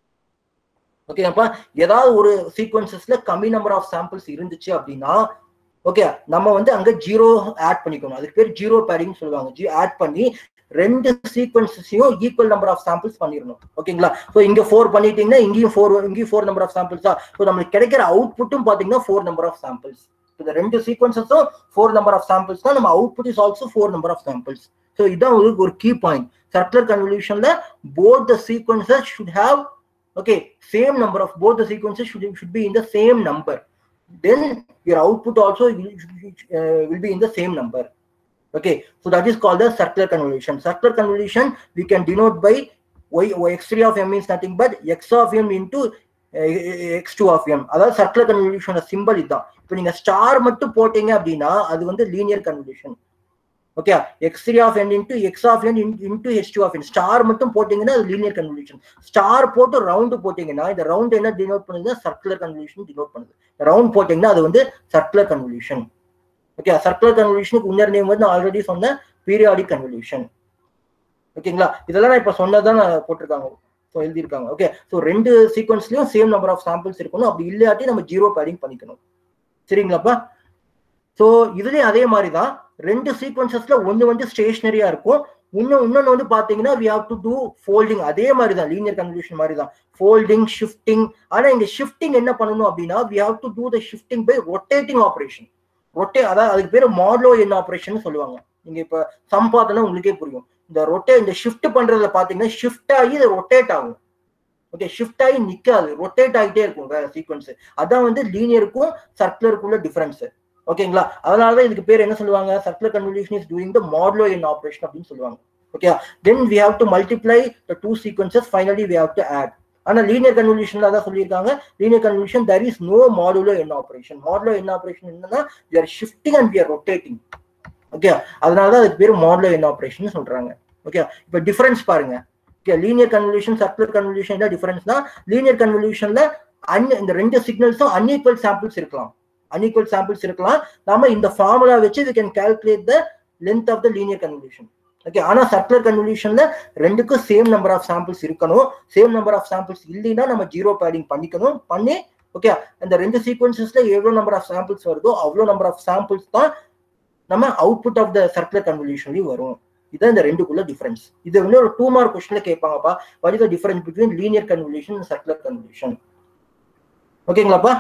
ஓகேப்பா ஏதாவது ஒரு சீக்வன்சஸ்ல கம்மி நம்பர் ஆஃப் சாம்பிள்ஸ் இருந்துச்சு அப்படின்னா ஓகே நம்ம வந்து அங்க ஜீரோ ஆட் பண்ணிக்கணும் அதுக்கு பேர் ஜீரோ பேடிங் சொல்லுவாங்க ஜி ஆட் பண்ணி ரெண்டு சீக்வன்சஸையும் ஈக்குவல் நம்பர் ஆஃப் சாம்பிள்ஸ் பண்ணிடணும் ஓகேங்களா ஸோ இங்க ஃபோர் பண்ணிட்டீங்கன்னா இங்கேயும் ஃபோர் இங்கேயும் ஃபோர் நம்பர் ஆஃப் சாம்பிள்ஸ் தான் ஸோ நம்மளுக்கு கிடைக்கிற அவுட்புட்டும் பாத்தீங்கன்னா ஃபோர் நம்பர் ஆஃப் சாம்பிள்ஸ் இந்த ரெண்டு சீக்வன்சஸும் ஃபோர் நம்பர் ஆஃப் சாம்பிள்ஸ் தான் நம்ம output is also four number of samples so இதான் ஒரு ஒரு கீ பாயிண்ட் சர்க்குலர் கன்வல்யூஷன்ல both the sequences should have okay same number of both the sequences should should be in the same number then your output also will, uh, will be in the same number okay so that is called the circular convolution circular convolution we can denote by y, y x3 of m means nothing but x of m into uh, x2 of m அதாவது circular கன்வல்யூஷனோட symbol இதுதான் இப்போ நீங்க star மட்டும் போட்டீங்க அப்படின்னா அது வந்து linear convolution okay x three of n into x of n into h two of n star மட்டும் போட்டீங்கன்னா அது லீனியர் கன்வல்யூஷன் ஸ்டார் போட்டு ரவுண்டு போட்டீங்கன்னா இந்த ரவுண்ட் என்ன டினோட் பண்ணுதுன்னா சர்க்குலர் கன்வல்யூஷன் டினோட் பண்ணுது ரவுண்ட் போட்டீங்கன்னா அது வந்து சர்க்குலர் கன்வல்யூஷன் ஓகே சர்க்குலர் கன்வல்யூஷனுக்கு இன்னொரு நேம் வந்து ஆல்ரெடி சொன்ன பீரியாடிக் கன்வல்யூஷன் ஓகேங்களா இதெல்லாம் நான் இப்போ சொன்னதான் போட்டிருக்காங்க ஸோ எழுதியிருக்காங்க ஓகே ஸோ ரெண்டு சீக்வன்ஸ்லயும் சேம் நம்பர் ஆஃப் சாம்பிள்ஸ் இருக்கணும் அப்படி இல்லாட்டி நம்ம ஜீரோ பேடிங் பண்ணிக்கணும் சரிங்களாப்பா ஸோ இதுலயும் அதே மாதிரி தான் ரெண்டு சீக்வன்சஸ்ல ஒன்று வந்து ஸ்டேஷனரியா இருக்கும் இன்னும் இன்னொன்று வந்து பாத்தீங்கன்னா we have to do folding அதே மாதிரி தான் லீனியர் கன்வல்யூஷன் மாதிரி தான் ஃபோல்டிங் ஷிஃப்டிங் ஆனா இங்க ஷிஃப்டிங் என்ன பண்ணணும் அப்படின்னா we have to do the shifting by rotating operation ரொட்டே அதாவது அதுக்கு பேர் மாடலோ என் ஆப்ரேஷன் சொல்லுவாங்க நீங்க இப்ப சம் பார்த்தோன்னா உங்களுக்கே புரியும் இந்த ரொட்டே இந்த ஷிஃப்ட் பண்றதுல பாத்தீங்கன்னா ஷிஃப்ட் ஆகி இது ரொட்டேட் ஆகும் ஓகே ஷிஃப்ட் ஆகி நிக்காது ரொட்டேட் ஆகிட்டே இருக்கும் வேற சீக்வன்ஸ் அதான் வந்து லீனியருக்கும் சர்க்குலருக்குள்ள டிஃபரன்ஸ் ஓகேங்களா அதனாலதான் இதுக்கு பேர் என்ன சொல்லுவாங்க circular convolution is doing the modulo n operation அப்படின்னு சொல்லுவாங்க okay then we have to multiply the two sequences finally we have to add ஆனா லீனியர் கன்வல்யூஷன்ல தான் சொல்லியிருக்காங்க linear convolution there is no modulo n operation modulo n operation என்னன்னா we are shifting and we are rotating okay அதனாலதான் அதுக்கு பேர் modulo n operation சொல்றாங்க okay இப்போ டிஃபரன்ஸ் பாருங்க okay linear convolution circular convolution என்ன டிஃபரன்ஸ்னா லீனியர் கன்வல்யூஷன்ல அன் இந்த ரெண்டு சிக்னல்ஸும் அன்இக்குவல் சாம்பிள்ஸ் இருக்கலாம் unequal samples இருக்கலாம் நாம இந்த ஃபார்முலா வச்சு we can calculate the length of the linear convolution okay ஆனா சர்க்குலர் கன்வல்யூஷன்ல ரெண்டுக்கும் சேம் நம்பர் ஆஃப் சாம்பிள்ஸ் இருக்கணும் சேம் நம்பர் ஆஃப் சாம்பிள்ஸ் இல்லைன்னா நம்ம ஜீரோ பேடிங் பண்ணிக்கணும் பண்ணி ஓகே அந்த ரெண்டு சீக்வன்சஸ்ல எவ்வளவு நம்பர் ஆஃப் சாம்பிள்ஸ் வருதோ அவ்வளோ நம்பர் ஆஃப் சாம்பிள்ஸ் தான் நம்ம அவுட்புட் ஆஃப் த சர்க்குலர் கன்வல்யூஷன்லயும் வரும் இதுதான் இந்த ரெண்டுக்குள்ள டிஃபரன்ஸ் இது வந்து ஒரு டூ மார்க் கொஸ்டின்ல கேட்பாங்கப்பா what is the difference between linear convolution circular convolution ஓகேங்களாப்பா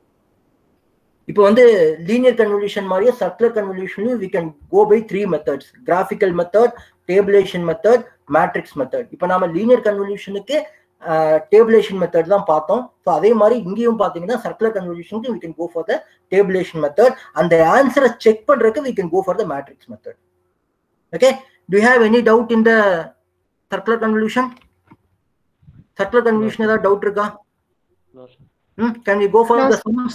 இப்போ வந்து லீனியர் கன்வல்யூஷன் மாதிரியே சர்க்குலர் கன்வல்யூஷன்லையும் we can go by three methods graphical method tabulation method matrix method இப்போ நாம லீனியர் கன்வல்யூஷனுக்கு டேபிளேஷன் மெத்தட் தான் பார்த்தோம் ஸோ அதே மாதிரி இங்கேயும் பார்த்தீங்கன்னா சர்க்குலர் கன்வல்யூஷனுக்கு we can go for the tabulation method அந்த ஆன்சரை செக் பண்றதுக்கு we can go for the matrix method okay to have any doubt in the circular convolution circular convolution ஏதாவது டவுட் இருக்கா No, sir. Hmm can we go for No, the sums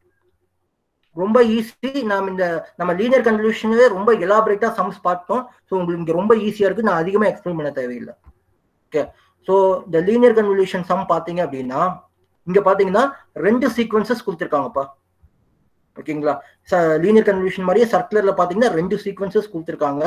ரொம்ப easy நாம் இந்த நம்ம linear கன்வல்யூஷனவே ரொம்ப எலாபரேட்டா sums பார்த்தோம் so உங்களுக்கு இங்க ரொம்ப ஈஸியா இருக்கு நான் அதிகமா எக்ஸ்பிளைன் பண்ண தேவையில்லை ஓகே ஸோ இந்த லீனியர் கன்வல்யூஷன் சம் பார்த்தீங்க அப்படின்னா இங்க பாத்தீங்கன்னா ரெண்டு சீக்வன்சஸ் கொடுத்துருக்காங்கப்பா ஓகேங்களா லீனியர் கன்வல்யூஷன் மாதிரியே சர்க்குலர்ல பாத்தீங்கன்னா ரெண்டு சீக்வன்சஸ் கொடுத்துருக்காங்க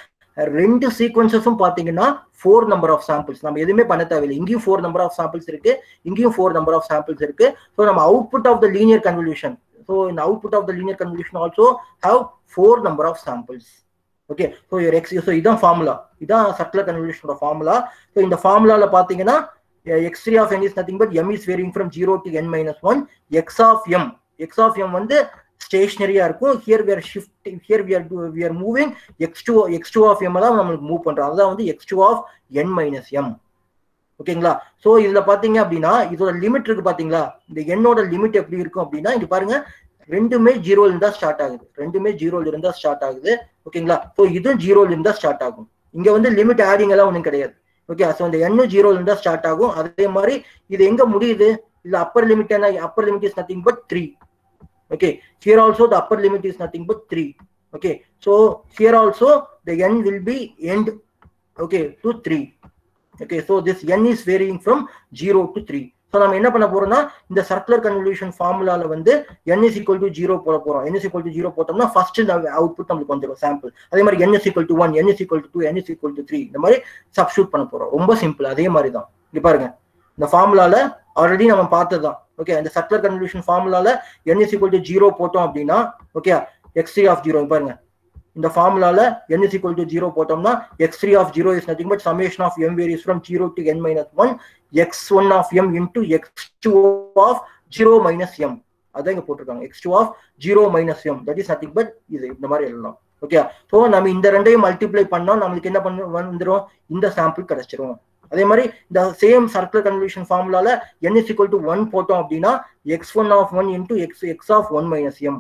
ரெண்டு சீக்வன்சஸும் பாத்தீங்கன்னா ஃபோர் நம்பர் ஆஃப் சாம்பிள்ஸ் நம்ம எதுவுமே பண்ண தேவையில்லை இங்கேயும் ஃபோர் நம்பர் ஆஃப் சாம்பிள்ஸ் இருக்கு இங்கேயும் ஃபோர் நம்பர் ஆஃப் சாம்பிள்ஸ் இருக்கு ஸோ நம்ம output of the linear convolution so இந்த output of the linear convolution also have four number of samples okay so your x so இதான் formula இதான் circular கன்வல்யூஷனோட formula so இந்த ஃபார்முலால பாத்தீங்கன்னா x three of n is nothing but m is varying from 0 to n minus 1 x of m x of m வந்து ஸ்டேஷனரியா இருக்கும் here we are shifting here we are do- we are moving x2 x2 of m தான் நம்மளுக்கு move பண்றோம் அதுதான் வந்து x2 of n minus m ஓகேங்களா so இதுல பாத்தீங்க அப்படின்னா இதோட லிமிட் இருக்கு பாத்தீங்களா இந்த என்னோட லிமிட் எப்படி இருக்கும் அப்படின்னா இங்க பாருங்க ரெண்டுமே ஜீரோல இருந்தா ஸ்டார்ட் ஆகுது ரெண்டுமே ஜீரோல இருந்தா ஸ்டார்ட் ஆகுது ஓகேங்களா சோ இதுவும் ஜீரோல இருந்தா ஸ்டார்ட் ஆகும் இங்க வந்து லிமிட் ஆடிங் எல்லாம் ஒண்ணும் கிடையாது ஓகே ஸோ இந்த எண்ணு ஜீரோல இருந்தா ஸ்டார்ட் ஆகும் அதே மாதிரி இது எங்க முடியுது இல்ல அப்பர் லிமிட் என்ன upper limit is nothing but three okay here also the upper limit is nothing but three okay so here also the n will be end okay to three okay so this n is varying from zero to three so நம்ம என்ன பண்ண போறோம்னா இந்த circular convolution ஃபார்முலால வந்து n is equal to zero போட போறோம் n is equal to zero போட்டோம்னா first output நம்மளுக்கு வந்துடும் சாம்பிள் அதே மாதிரி n is equal to one n is equal to two n is equal to three இந்த மாதிரி சப்ஸ்டியூட் பண்ண போறோம் ரொம்ப சிம்பிள் அதே மாதிரி தான் இங்க பாருங்க இந்த ஃபார்முலால ஆல்ரெடி நம்ம பார்த்ததுதான் ஓகே இந்த சர்க்குலர் கன்வல்யூஷன் ஃபார்முலால n is equal to zero போட்டோம் அப்படின்னா okay x three of zero பாருங்க இந்த ஃபார்முலால n is equal to zero போட்டோம்னா x three of zero is nothing but summation of m varies from zero to n minus one x one of m into x two of zero minus m அதான் இங்க போட்டிருக்காங்க x two of zero minus M that is nothing but இது இந்த மாதிரி எழுதலாம் okay so நம்ம இந்த ரெண்டையும் மல்டிப்ளை பண்ணா நம்மளுக்கு என்ன பண்ண வந்துடும் இந்த சாம்பிள் கிடைச்சிரும் அதே மாதிரி இந்த சேம் சர்க்குலர் கன்வல்யூஷன் ஃபார்முலால n is equal to one போட்டோம் அப்படின்னா x one of one into x x of one minus M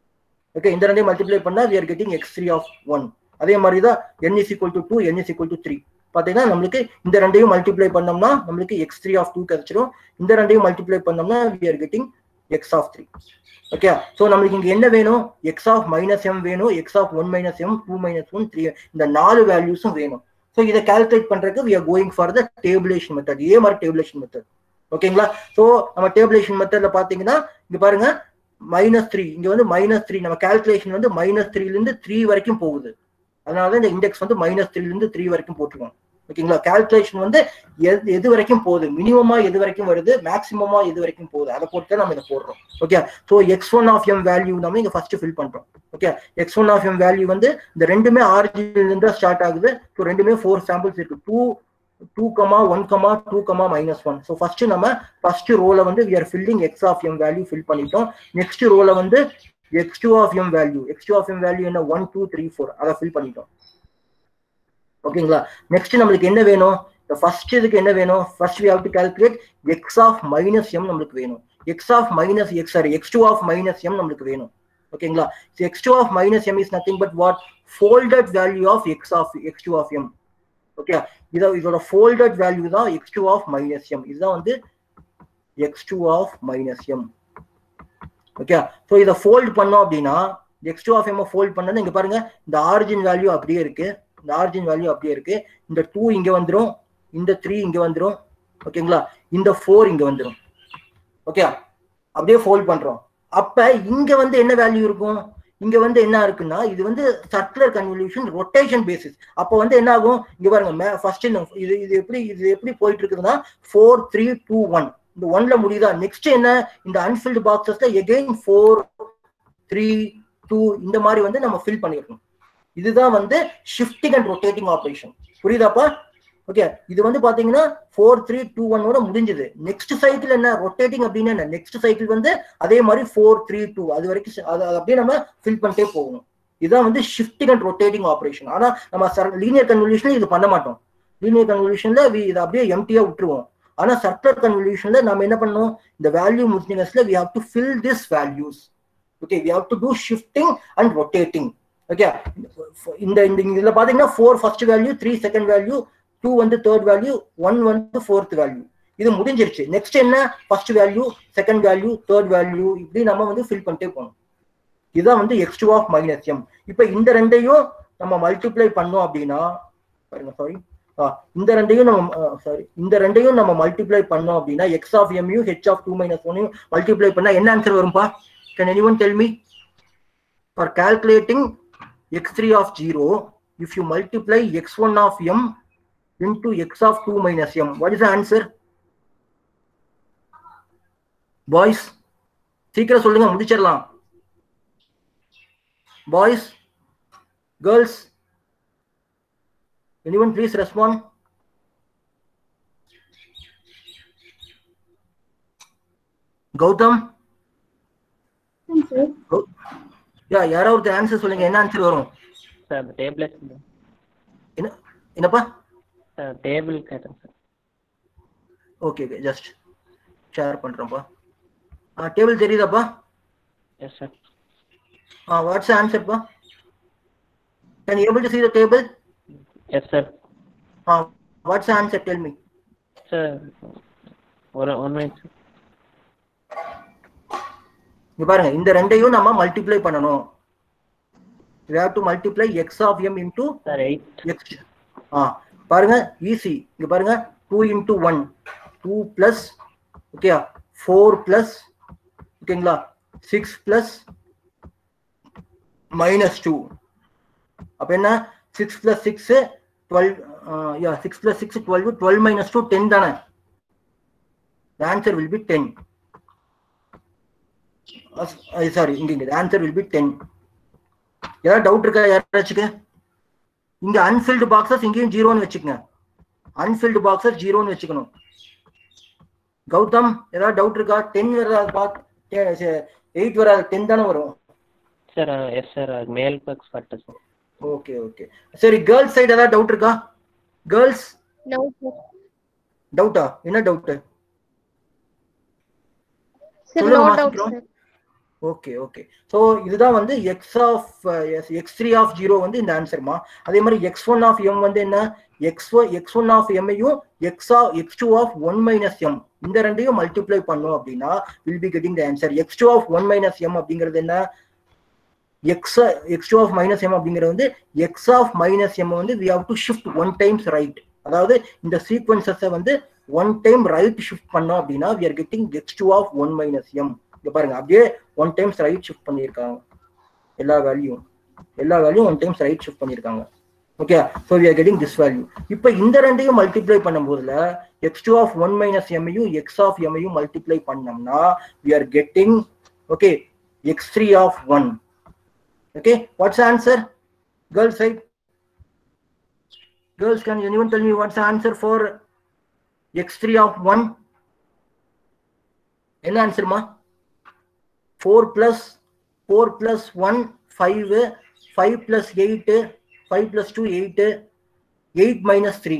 okay இந்த ரெண்டையும் மல்டிப்ளை பண்ணா we are getting x three of one அதே மாதிரி தான் n is equal to two n is equal to three பாத்தீங்கன்னா நம்மளுக்கு இந்த ரெண்டையும் மல்டிப்ளை பண்ணோம்னா நம்மளுக்கு எக்ஸ் த்ரீ ஆஃப் டூ கிடைச்சிரும் இந்த ரெண்டையும் மல்டிப்ளை பண்ணோம்னா we are getting x of three okay so நம்மளுக்கு இங்க என்ன வேணும் எக்ஸ் ஆஃப் மைனஸ் எம் வேணும் x of one minus m two minus one three இந்த நாலு வேல்யூஸும் வேணும் ஸோ இதை கால்குலேட் பண்றதுக்கு we are going for the tabulation method இதே மாதிரி டேபிளேஷன் மெத்தட் ஓகேங்களா ஸோ நம்ம டேபிளேஷன் மெத்தட்ல பாத்தீங்கன்னா இங்க பாருங்க மைனஸ் த்ரீ இங்க வந்து மைனஸ் த்ரீ நம்ம கால்குலேஷன் வந்து மைனஸ் த்ரீல இருந்து த்ரீ வரைக்கும் போகுது அதனால தான் இந்த இண்டெக்ஸ் வந்து மைனஸ் த்ரீல இருந்து த்ரீ வரைக்கும் போட்டுருக்கோம் ஓகேங்களா கால்குலேஷன் வந்து எது எது வரைக்கும் போகுது மினிமமா எது வரைக்கும் வருது மேக்ஸிமமா எது வரைக்கும் போகுது அதை பொறுத்து தான் நம்ம இதை போடுறோம் okay so x one of m value நம்ம இங்க ஃபர்ஸ்ட் ஃபில் பண்றோம் okay x one of m value வந்து இந்த ரெண்டுமே ஆரிஜின்ல இருந்து ஸ்டார்ட் ஆகுது ஸோ ரெண்டுமே ஃபோர் சாம்பிள்ஸ் இருக்கு two two comma one comma two comma minus one so first நம்ம ஃபர்ஸ்ட் ரோல வந்து we are filling x of m value fill பண்ணிட்டோம் நெக்ஸ்ட் ரோல வந்து x two of m value x two of m value என்ன one two three four அதை fill பண்ணிட்டோம் ஓகேங்களா நெக்ஸ்ட் நம்மளுக்கு என்ன வேணும் இந்த ஃபர்ஸ்ட் இதுக்கு என்ன வேணும் first we have to calculate x of minus m நம்மளுக்கு வேணும் x of minus x sorry x two of minus m நம்மளுக்கு வேணும் ஓகேங்களா x two of minus M is nothing but what folded value of x of x two of m okay இத இதோட folded value தான் x two of minus m இதுதான் வந்து x two of minus M okay so இதை fold பண்ணோம் அப்படின்னா X two of m fold பண்ணது இங்க பாருங்க இந்த ஆரிஜின் வேல்யூ அப்படியே இருக்கு இந்த ஆரிஜின் வேல்யூ அப்படியே இருக்கு இந்த டூ இங்க வந்துரும் இந்த த்ரீ இங்க வந்துரும் ஓகேங்களா இந்த ஃபோர் இங்க வந்துரும் ஓகே அப்படியே ஃபோல்ட் பண்றோம் அப்ப இங்க வந்து என்ன வேல்யூ இருக்கும் இங்க வந்து என்ன இருக்குன்னா இது வந்து சர்க்குலர் கன்வல்யூஷன் ரொட்டேஷன் பேசிஸ் அப்போ வந்து என்ன ஆகும் இங்க பாருங்க ஃபர்ஸ்ட் இது இது எப்படி இது எப்படி போயிட்டு இருக்குதுன்னா ஃபோர் த்ரீ டூ ஒன் இந்த ஒன்ல முடியுதா நெக்ஸ்ட் என்ன இந்த அன்ஃபில்டு பாக்ஸஸ்ல எகெயின் ஃபோர் த்ரீ டூ இந்த மாதிரி வந்து நம்ம ஃபில் பண்ணிருக்கணும் இதுதான் வந்து ஷிஃப்டிங் அண்ட் ரொட்டேட்டிங் ஆப்ரேஷன் புரியுதாப்பா ஓகே இது வந்து பாத்தீங்கன்னா ஃபோர் த்ரீ டூ ஒன்னோட முடிஞ்சது நெக்ஸ்ட் சைக்கிள் என்ன ரொட்டேட்டிங் அப்படின்னு என்ன நெக்ஸ்ட் சைக்கிள் வந்து அதே மாதிரி ஃபோர் த்ரீ டூ அது வரைக்கும் அது அது அப்படியே நம்ம ஃபில் பண்ணிட்டே போகணும் இதுதான் வந்து ஷிஃப்டிங் அண்ட் ரொட்டேட்டிங் ஆப்ரேஷன் ஆனா நம்ம லீனியர் கன்வல்யூஷன்ல இது பண்ண மாட்டோம் லீனியர் கன்வல்யூஷன்ல இது அப்படியே எம்டியா விட்டுருவோம் ஆனா சர்க்குலர் கன்வல்யூஷன்ல நம்ம என்ன பண்ணோம் இந்த வேல்யூ முடிஞ்சினஸ்ல we have to fill this values okay we have to do shifting and rotating okay இந்த இந்த இதுல பாத்தீங்கன்னா four first value three second value two வந்து தேர்ட் வேல்யூ ஒன் வந்து ஃபோர்த் வேல்யூ இது முடிஞ்சிருச்சு நெக்ஸ்ட் என்ன first value second value third value இப்படி நம்ம வந்து ஃபில் பண்ணிட்டே போகணும் இதுதான் வந்து x two of minus m இப்போ இந்த ரெண்டையும் நம்ம மல்டிப்ளை பண்ணோம் அப்படின்னா பாருங்க சாரி இந்த ரெண்டையும் நம்ம சாரி இந்த ரெண்டையும் நம்ம மல்டிப்ளை பண்ணோம் அப்படின்னா எக்ஸ் ஆஃப் எம்யூ ஹெச் ஆஃப் டூ மைனஸ் ஒன்னையும் மல்டிப்ளை பண்ணா என்ன ஆன்சர் வரும்பா can any one tell me for calculating x3 of 0 if you multiply x1 of m into x of 2 minus m what is the answer boys சீக்கிரம் சொல்லுங்க முடிச்சிடலாம் boys girls anyone please respond Gautham sir. யா யாரோ ஒருத்தர் answer சொல்லுங்க என்ன answer வரும் sir அந்த table என்ன என்னப்பா சார் டேபிள் கேட்டேன் sir okay okay just share பண்றேன்ப்பா ஆ டேபிள் தெரியுதாப்பா எஸ் சார் ஆ வாட்ஸ் ஆன்சர்ப்பா can you able to see the table yes sir ah what's answer tell me sir ஒரு ஒன் மினிட் சார் இங்க பாருங்க இந்த ரெண்டையும் நம்ம மல்டிப்ளை பண்ணணும் we have to multiply x of m into sir eight x ஆ பாருங்க ஈஸி இங்க பாருங்க 2 into 1 2 plus ஓகே 4 plus ஓகேங்களா 6 plus minus 2 அப்ப என்ன 6 plus 6 12 யா 6 plus 6 12 12 minus 2 10 தானே the answer will be 10 sorry இங்க இங்க the answer will be 10 ஏதாவது டவுட் இருக்கா யாராச்சுக்கு இங்க அன்ஃபில்டு பாக்ஸஸ் இங்கேயும் ஜீரோன்னு வச்சுக்கோங்க அன்ஃபில்டு பாக்ஸஸ் ஜீரோன்னு வச்சுக்கணும் கௌதம் ஏதாவது டவுட் இருக்கா டென் வராது பாக் எயிட் வராது டென் தானே வரும் சார் எஸ் சார் அது மேல் பாக்ஸ் பட்டு சார் ஓகே ஓகே சரி கேர்ள்ஸ் சைடு ஏதாவது டவுட் இருக்கா கேர்ள்ஸ் No, sir. டவுட்டா என்ன டவுட் Sir, சொல்லுங்க, no மா, doubt, சீக்கிரம். sir. ஓகே ஓகே ஸோ இதுதான் வந்து x of x three of zero வந்து இந்த ஆன்சர்மா அதே மாதிரி எக்ஸ் ஒன் ஆஃப் எம் வந்து என்ன எக்ஸ் எக்ஸ் ஒன் ஆஃப் எம்ஐயும் x x two of one minus m இந்த ரெண்டையும் மல்டிப்ளை பண்ணோம் அப்படின்னா will be getting the answer x two of one minus m அப்படிங்கிறது என்ன x x two of minus m அப்படிங்கிறது வந்து எக்ஸ் ஆஃப் மைனஸ் எம் வந்து we have to shift one times right அதாவது இந்த சீக்வன்சஸை வந்து ஒன் டைம் ரைட் ஷிஃப்ட் பண்ணோம் அப்படின்னா we are getting x two of one minus m இங்க பாருங்க அப்படியே ஒன் டைம்ஸ் ரைட் ஷிஃப்ட் பண்ணியிருக்காங்க எல்லா வேல்யூ எல்லா value one times right shift பண்ணியிருக்காங்க okay so we are getting this value இப்போ இந்த ரெண்டையும் மல்டிப்ளை பண்ணும்போதுல x two of one minus எம்ஐயும் எக்ஸ் ஆஃப் எம்ஐயும் மல்டிப்ளை பண்ணோம்னா we are getting okay x three of one okay what's answer girl side girls can anyone tell me what's the answer for x3 of 1 என்ன ஆன்சர்மா four plus four plus one five five plus eight five plus two eight eight minus three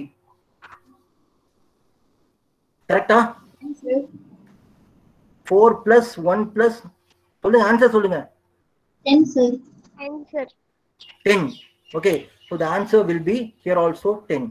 கரெக்டா Sir. Four plus one plus சொல்லுங்க answer சொல்லுங்க Ten, sir. Ten, sir. 10 okay so the answer will be here also 10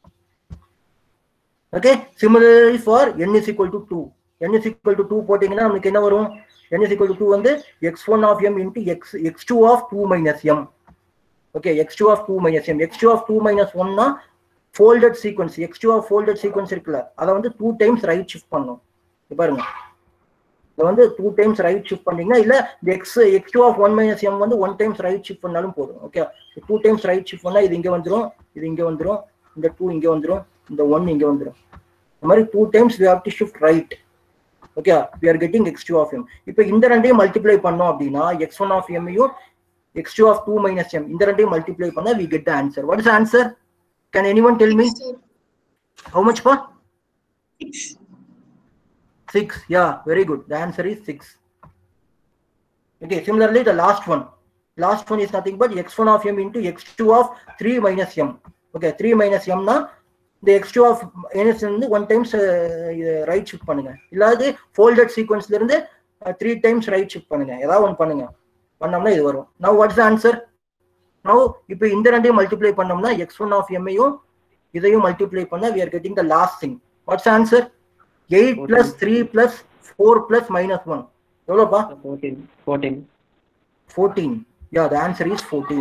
okay similarly for n is equal to 2 n is equal to 2 போட்டீங்கன்னா நமக்கு என்ன வரும் n is equal to 2 வந்து x1 of m into x x2 of 2 minus m okay x2 of 2 minus m x2 of 2 minus 1 னா folded sequence x2 of folded sequence இருக்குல்ல அதை வந்து 2 times right shift பண்ணும் இங்க பாருங்க இதை வந்து டூ டைம்ஸ் ரைட் ஷிஃப்ட் பண்ணீங்கன்னா இல்ல இந்த x x two of one minus m வந்து ஒன் டைம்ஸ் ரைட் ஷிஃப்ட் பண்ணாலும் போதும் okay two times right shift பண்ணா இது இங்க வந்துரும் இது இங்க வந்துரும் இந்த டூ இங்க வந்துரும் இந்த ஒன் இங்க வந்துரும் இந்த மாதிரி two times we have to shift right okay we are getting x two of m இப்போ இந்த ரெண்டையும் மல்டிப்ளை பண்ணோம் அப்படின்னா எக்ஸ் ஒன் ஆஃப் எம்மையும் x two of two minus m இந்த ரெண்டையும் மல்டிப்ளை பண்ணா we get the answer what is answer can any one tell me Sir. How much பா Six. Six. Yeah, very good. The answer is six. Okay, similarly, the last one. Last one is nothing but x1 of m into x2 of 3 minus m. Okay, 3 minus m na the x2 of minus வந்து one times right shift பண்ணுங்க இல்லாது folded சீக்வன்ஸ்ல இருந்து three times right shift பண்ணுங்க ஏதாவது ஒன்று பண்ணுங்க பண்ணோம்னா இது வரும் நவ் வாட்ஸ் ஆன்சர் நவ் இப்போ இந்த ரெண்டையும் மல்டிப்ளை பண்ணோம்னா எக்ஸ் ஒன் ஆஃப் எம்ஐயும் இதையும் மல்டிப்ளை பண்ணா we are getting the last thing what's answer eight plus three plus four plus minus one எவ்வளோப்பா fourteen fourteen fourteen ya the answer is fourteen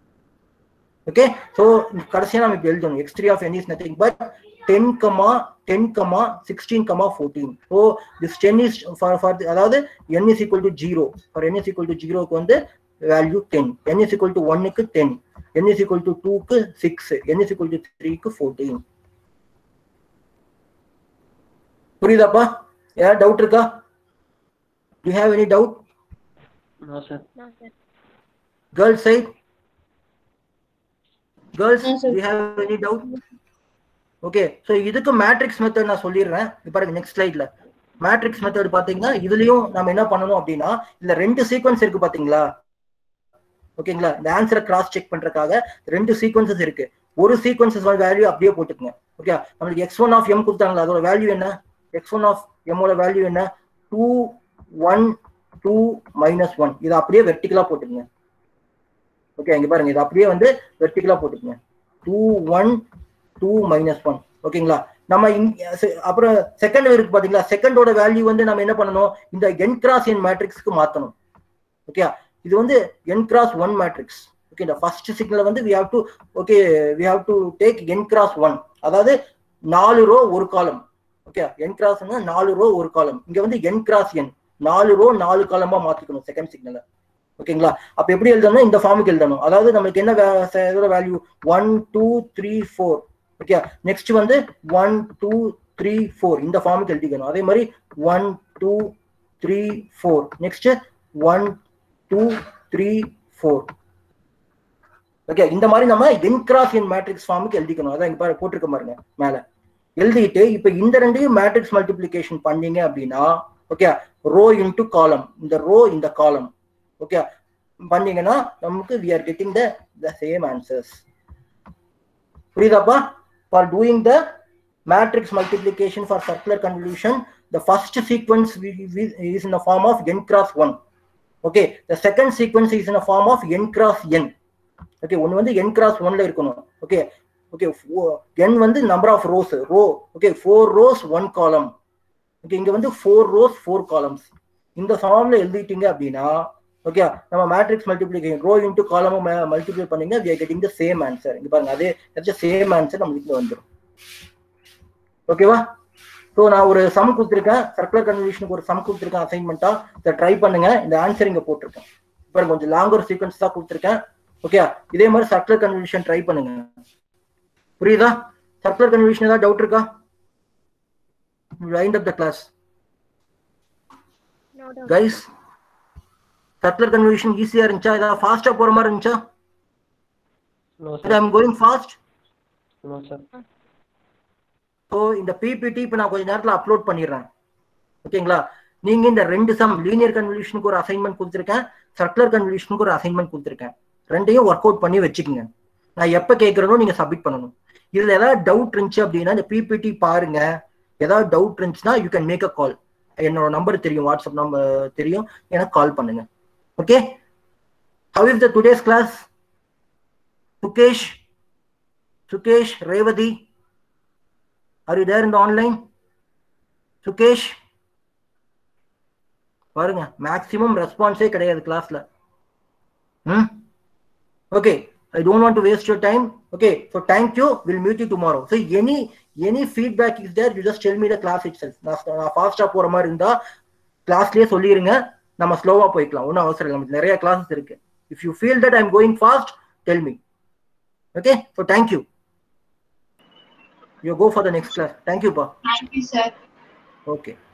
okay so கடைசியாக நம்ம இப்போ எழுதணும் x three of n is nothing but ten comma ten comma sixteen comma fourteen oh this ten is for for அதாவது n is equal to zero for n is equal to ஜீரோக்கு வந்து value ten n is equal to ஒன்னுக்கு ten n is equal to டூக்கு six n is equal to த்ரீக்கு fourteen புரியுதாப்பா ஏதாவது doubt இருக்கா do have any doubt No, sir. No, sir. Girls side girls No, sir. Do have any doubt okay so இதுக்கு matrix method நான் சொல்லிடுறேன் இது பாருங்க நெக்ஸ்ட் ஸ்லைட்ல மேட்ரிக்ஸ் மெத்தட் பாத்தீங்கன்னா இதுலயும் நம்ம என்ன பண்ணணும் அப்படின்னா இதுல ரெண்டு சீக்வன்ஸ் இருக்கு பாத்தீங்களா ஓகேங்களா இந்த ஆன்சரை கிராஸ் செக் பண்றதுக்காக ரெண்டு சீக்வன்சஸ் இருக்கு ஒரு சீக்வன்சஸ் வேல்யூ அப்படியே போட்டுக்கங்க ஓகே நம்மளுக்கு எக்ஸ் ஒன் ஆஃப் எம் கொடுத்தாங்களா அதோட வேல்யூ என்ன எக்ஸ் ஒன் ஆஃப் எம்மோட வேல்யூ என்ன two one two minus one இதை அப்படியே வெர்டிகலா போட்டுக்கங்க ஓகே இங்க பாருங்க இது அப்படியே வந்து வெர்டிகலா போட்டுக்கங்க two one two minus one ஓகேங்களா நம்ம இங்க- செ- அப்புறம் செகண்ட் இருக்கு பாத்தீங்களா செகண்டோட வேல்யூ வந்து நம்ம என்ன பண்ணணும் இந்த என் கிராஸ் என் மேட்ரிக்ஸ்க்கு மாத்தணும் ஓகே இது வந்து n cross one matrix okay இந்த ஃபர்ஸ்ட் சிக்னல் வந்து we have to okay we have to take n cross one அதாவது நாலு ரோ ஒரு காலம் ஓகே என் கிராஸ் நாலு ரோ ஒரு காலம் இங்க வந்து என் கிராஸ் என் நாலு ரோ நாலு காலமா மாத்திக்கணும் செகண்ட் சிக்னலை ஓகேங்களா அப்ப எப்படி எழுதணும் இந்த ஃபார்முக்கு எழுதணும் அதாவது நம்மளுக்கு என்ன வே- ச- இதோட value one two three four okay next வந்து ஒன் டூ த்ரீ ஃபோர் இந்த ஃபார்முக்கு எழுதிக்கணும் அதே மாதிரி one two three four next one two three four okay இந்த மாதிரி நம்ம என் கிராஸ் என் மேட்ரிக்ஸ் ஃபார்முக்கு எழுதிக்கணும் அதான் இங்க பாரு போட்டிருக்க பாருங்க மேல எழுதிட்டு இப்ப இந்த ரெண்டையும் மேட்ரிக்ஸ் மல்டிப்ளிகேஷன் பண்ணீங்க அப்படின்னா ஓகே ரோ இன்டு காலம் இந்த ரோ இந்த காலம் ஓகே பண்ணீங்கன்னா நமக்கு we are getting the the same answers புரியுதாப்பா for doing the matrix multiplication for circular convolution the first sequence is in the form of n cross one okay the second sequence is in form of n cross n okay ஒன்னு வந்து n cross ஒன்ல இருக்கணும் okay okay n வந்து number of rows row okay four rows one column okay இங்க வந்து four rose four columns இந்த ஃபார்ம்ல எழுதிட்டீங்க அப்படின்னா ஓகே நம்ம மேட்ரிக்ஸ் மல்டிப்ளிகேஷன் ரோ இன்டு காலமும் மல்டிப்ளை பண்ணீங்க we are getting the same answer இங்க பாருங்க அதே சேம் ஆன்சர் நம்மளுக்கு இங்க வந்துடும் ஓகேவா ஸோ நான் ஒரு சம் கொடுத்துருக்கேன் சர்க்குலர் கன்வல்யூஷனுக்கு ஒரு சம் கொடுத்துருக்கேன் அசைன்மெண்ட்டா இதை ட்ரை பண்ணுங்க இந்த ஆன்சர் இங்க போட்டிருக்கேன் இப்போ கொஞ்சம் லாங்கர் சீக்வன்ஸ் தான் கொடுத்துருக்கேன் ஓகே இதே மாதிரி சர்க்குலர் கன்வல்யூஷன் ட்ரை பண்ணுங்க புரியுதா சர்க்குலர் கன்வல்யூஷன் ஏதாவது டவுட் இருக்கா wind up the class No doubt. Guys circular convolution ஈஸியா இருந்துச்சா ஏதாவது ஃபாஸ்டா போற மாதிரி இருந்துச்சா No, I sir. Am going fast No, sir. So இந்த பிபிடி இப்போ நான் கொஞ்ச நேரத்தில் அப்லோட் பண்ணிடுறேன் ஓகேங்களா நீங்க இந்த ரெண்டு சம் லீனியர் கன்வல்யூஷனுக்கு ஒரு அசைன்மெண்ட் கொடுத்துருக்கேன் சர்க்குலர் கன்வல்யூஷனுக்கு ஒரு அசைன்மெண்ட் கொடுத்துருக்கேன் ரெண்டையும் ஒர்க் அவுட் பண்ணி வச்சுக்கோங்க நான் எப்போ கேட்குறனோ நீங்க சப்மிட் பண்ணணும் இதுல ஏதாவது டவுட் இருந்துச்சு அப்படின்னா இந்த பிபிடி பாருங்க ஏதாவது டவுட் இருந்துச்சுன்னா you can make a call என்னோட நம்பர் தெரியும் வாட்ஸ்அப் நம்பர் தெரியும் எனக்கு கால் பண்ணுங்க okay how is the today's class Sukesh Sukesh Revathi are you there இந்த ஆன்லைன் சுகேஷ் பாருங்க மேக்ஸிமம் ரெஸ்பான்ஸே கிடையாது கிளாஸ்ல ம் okay I don't want to waste your time okay so thank you will meet you tomorrow so any any feedback is there you just tell me the class itself நான் நான் ஃபாஸ்ட்டாக போகிற மாதிரி இருந்தால் கிளாஸ்லேயே சொல்லிடுங்க நம்ம ஸ்லோவாக போய்க்கலாம் ஒன்றும் அவசரம் இல்லை நமக்கு நிறைய கிளாஸஸ் இருக்கு if you feel that I'm going fast tell me okay so thank you you go for the next class thank you பா Thank you, sir. ஓகே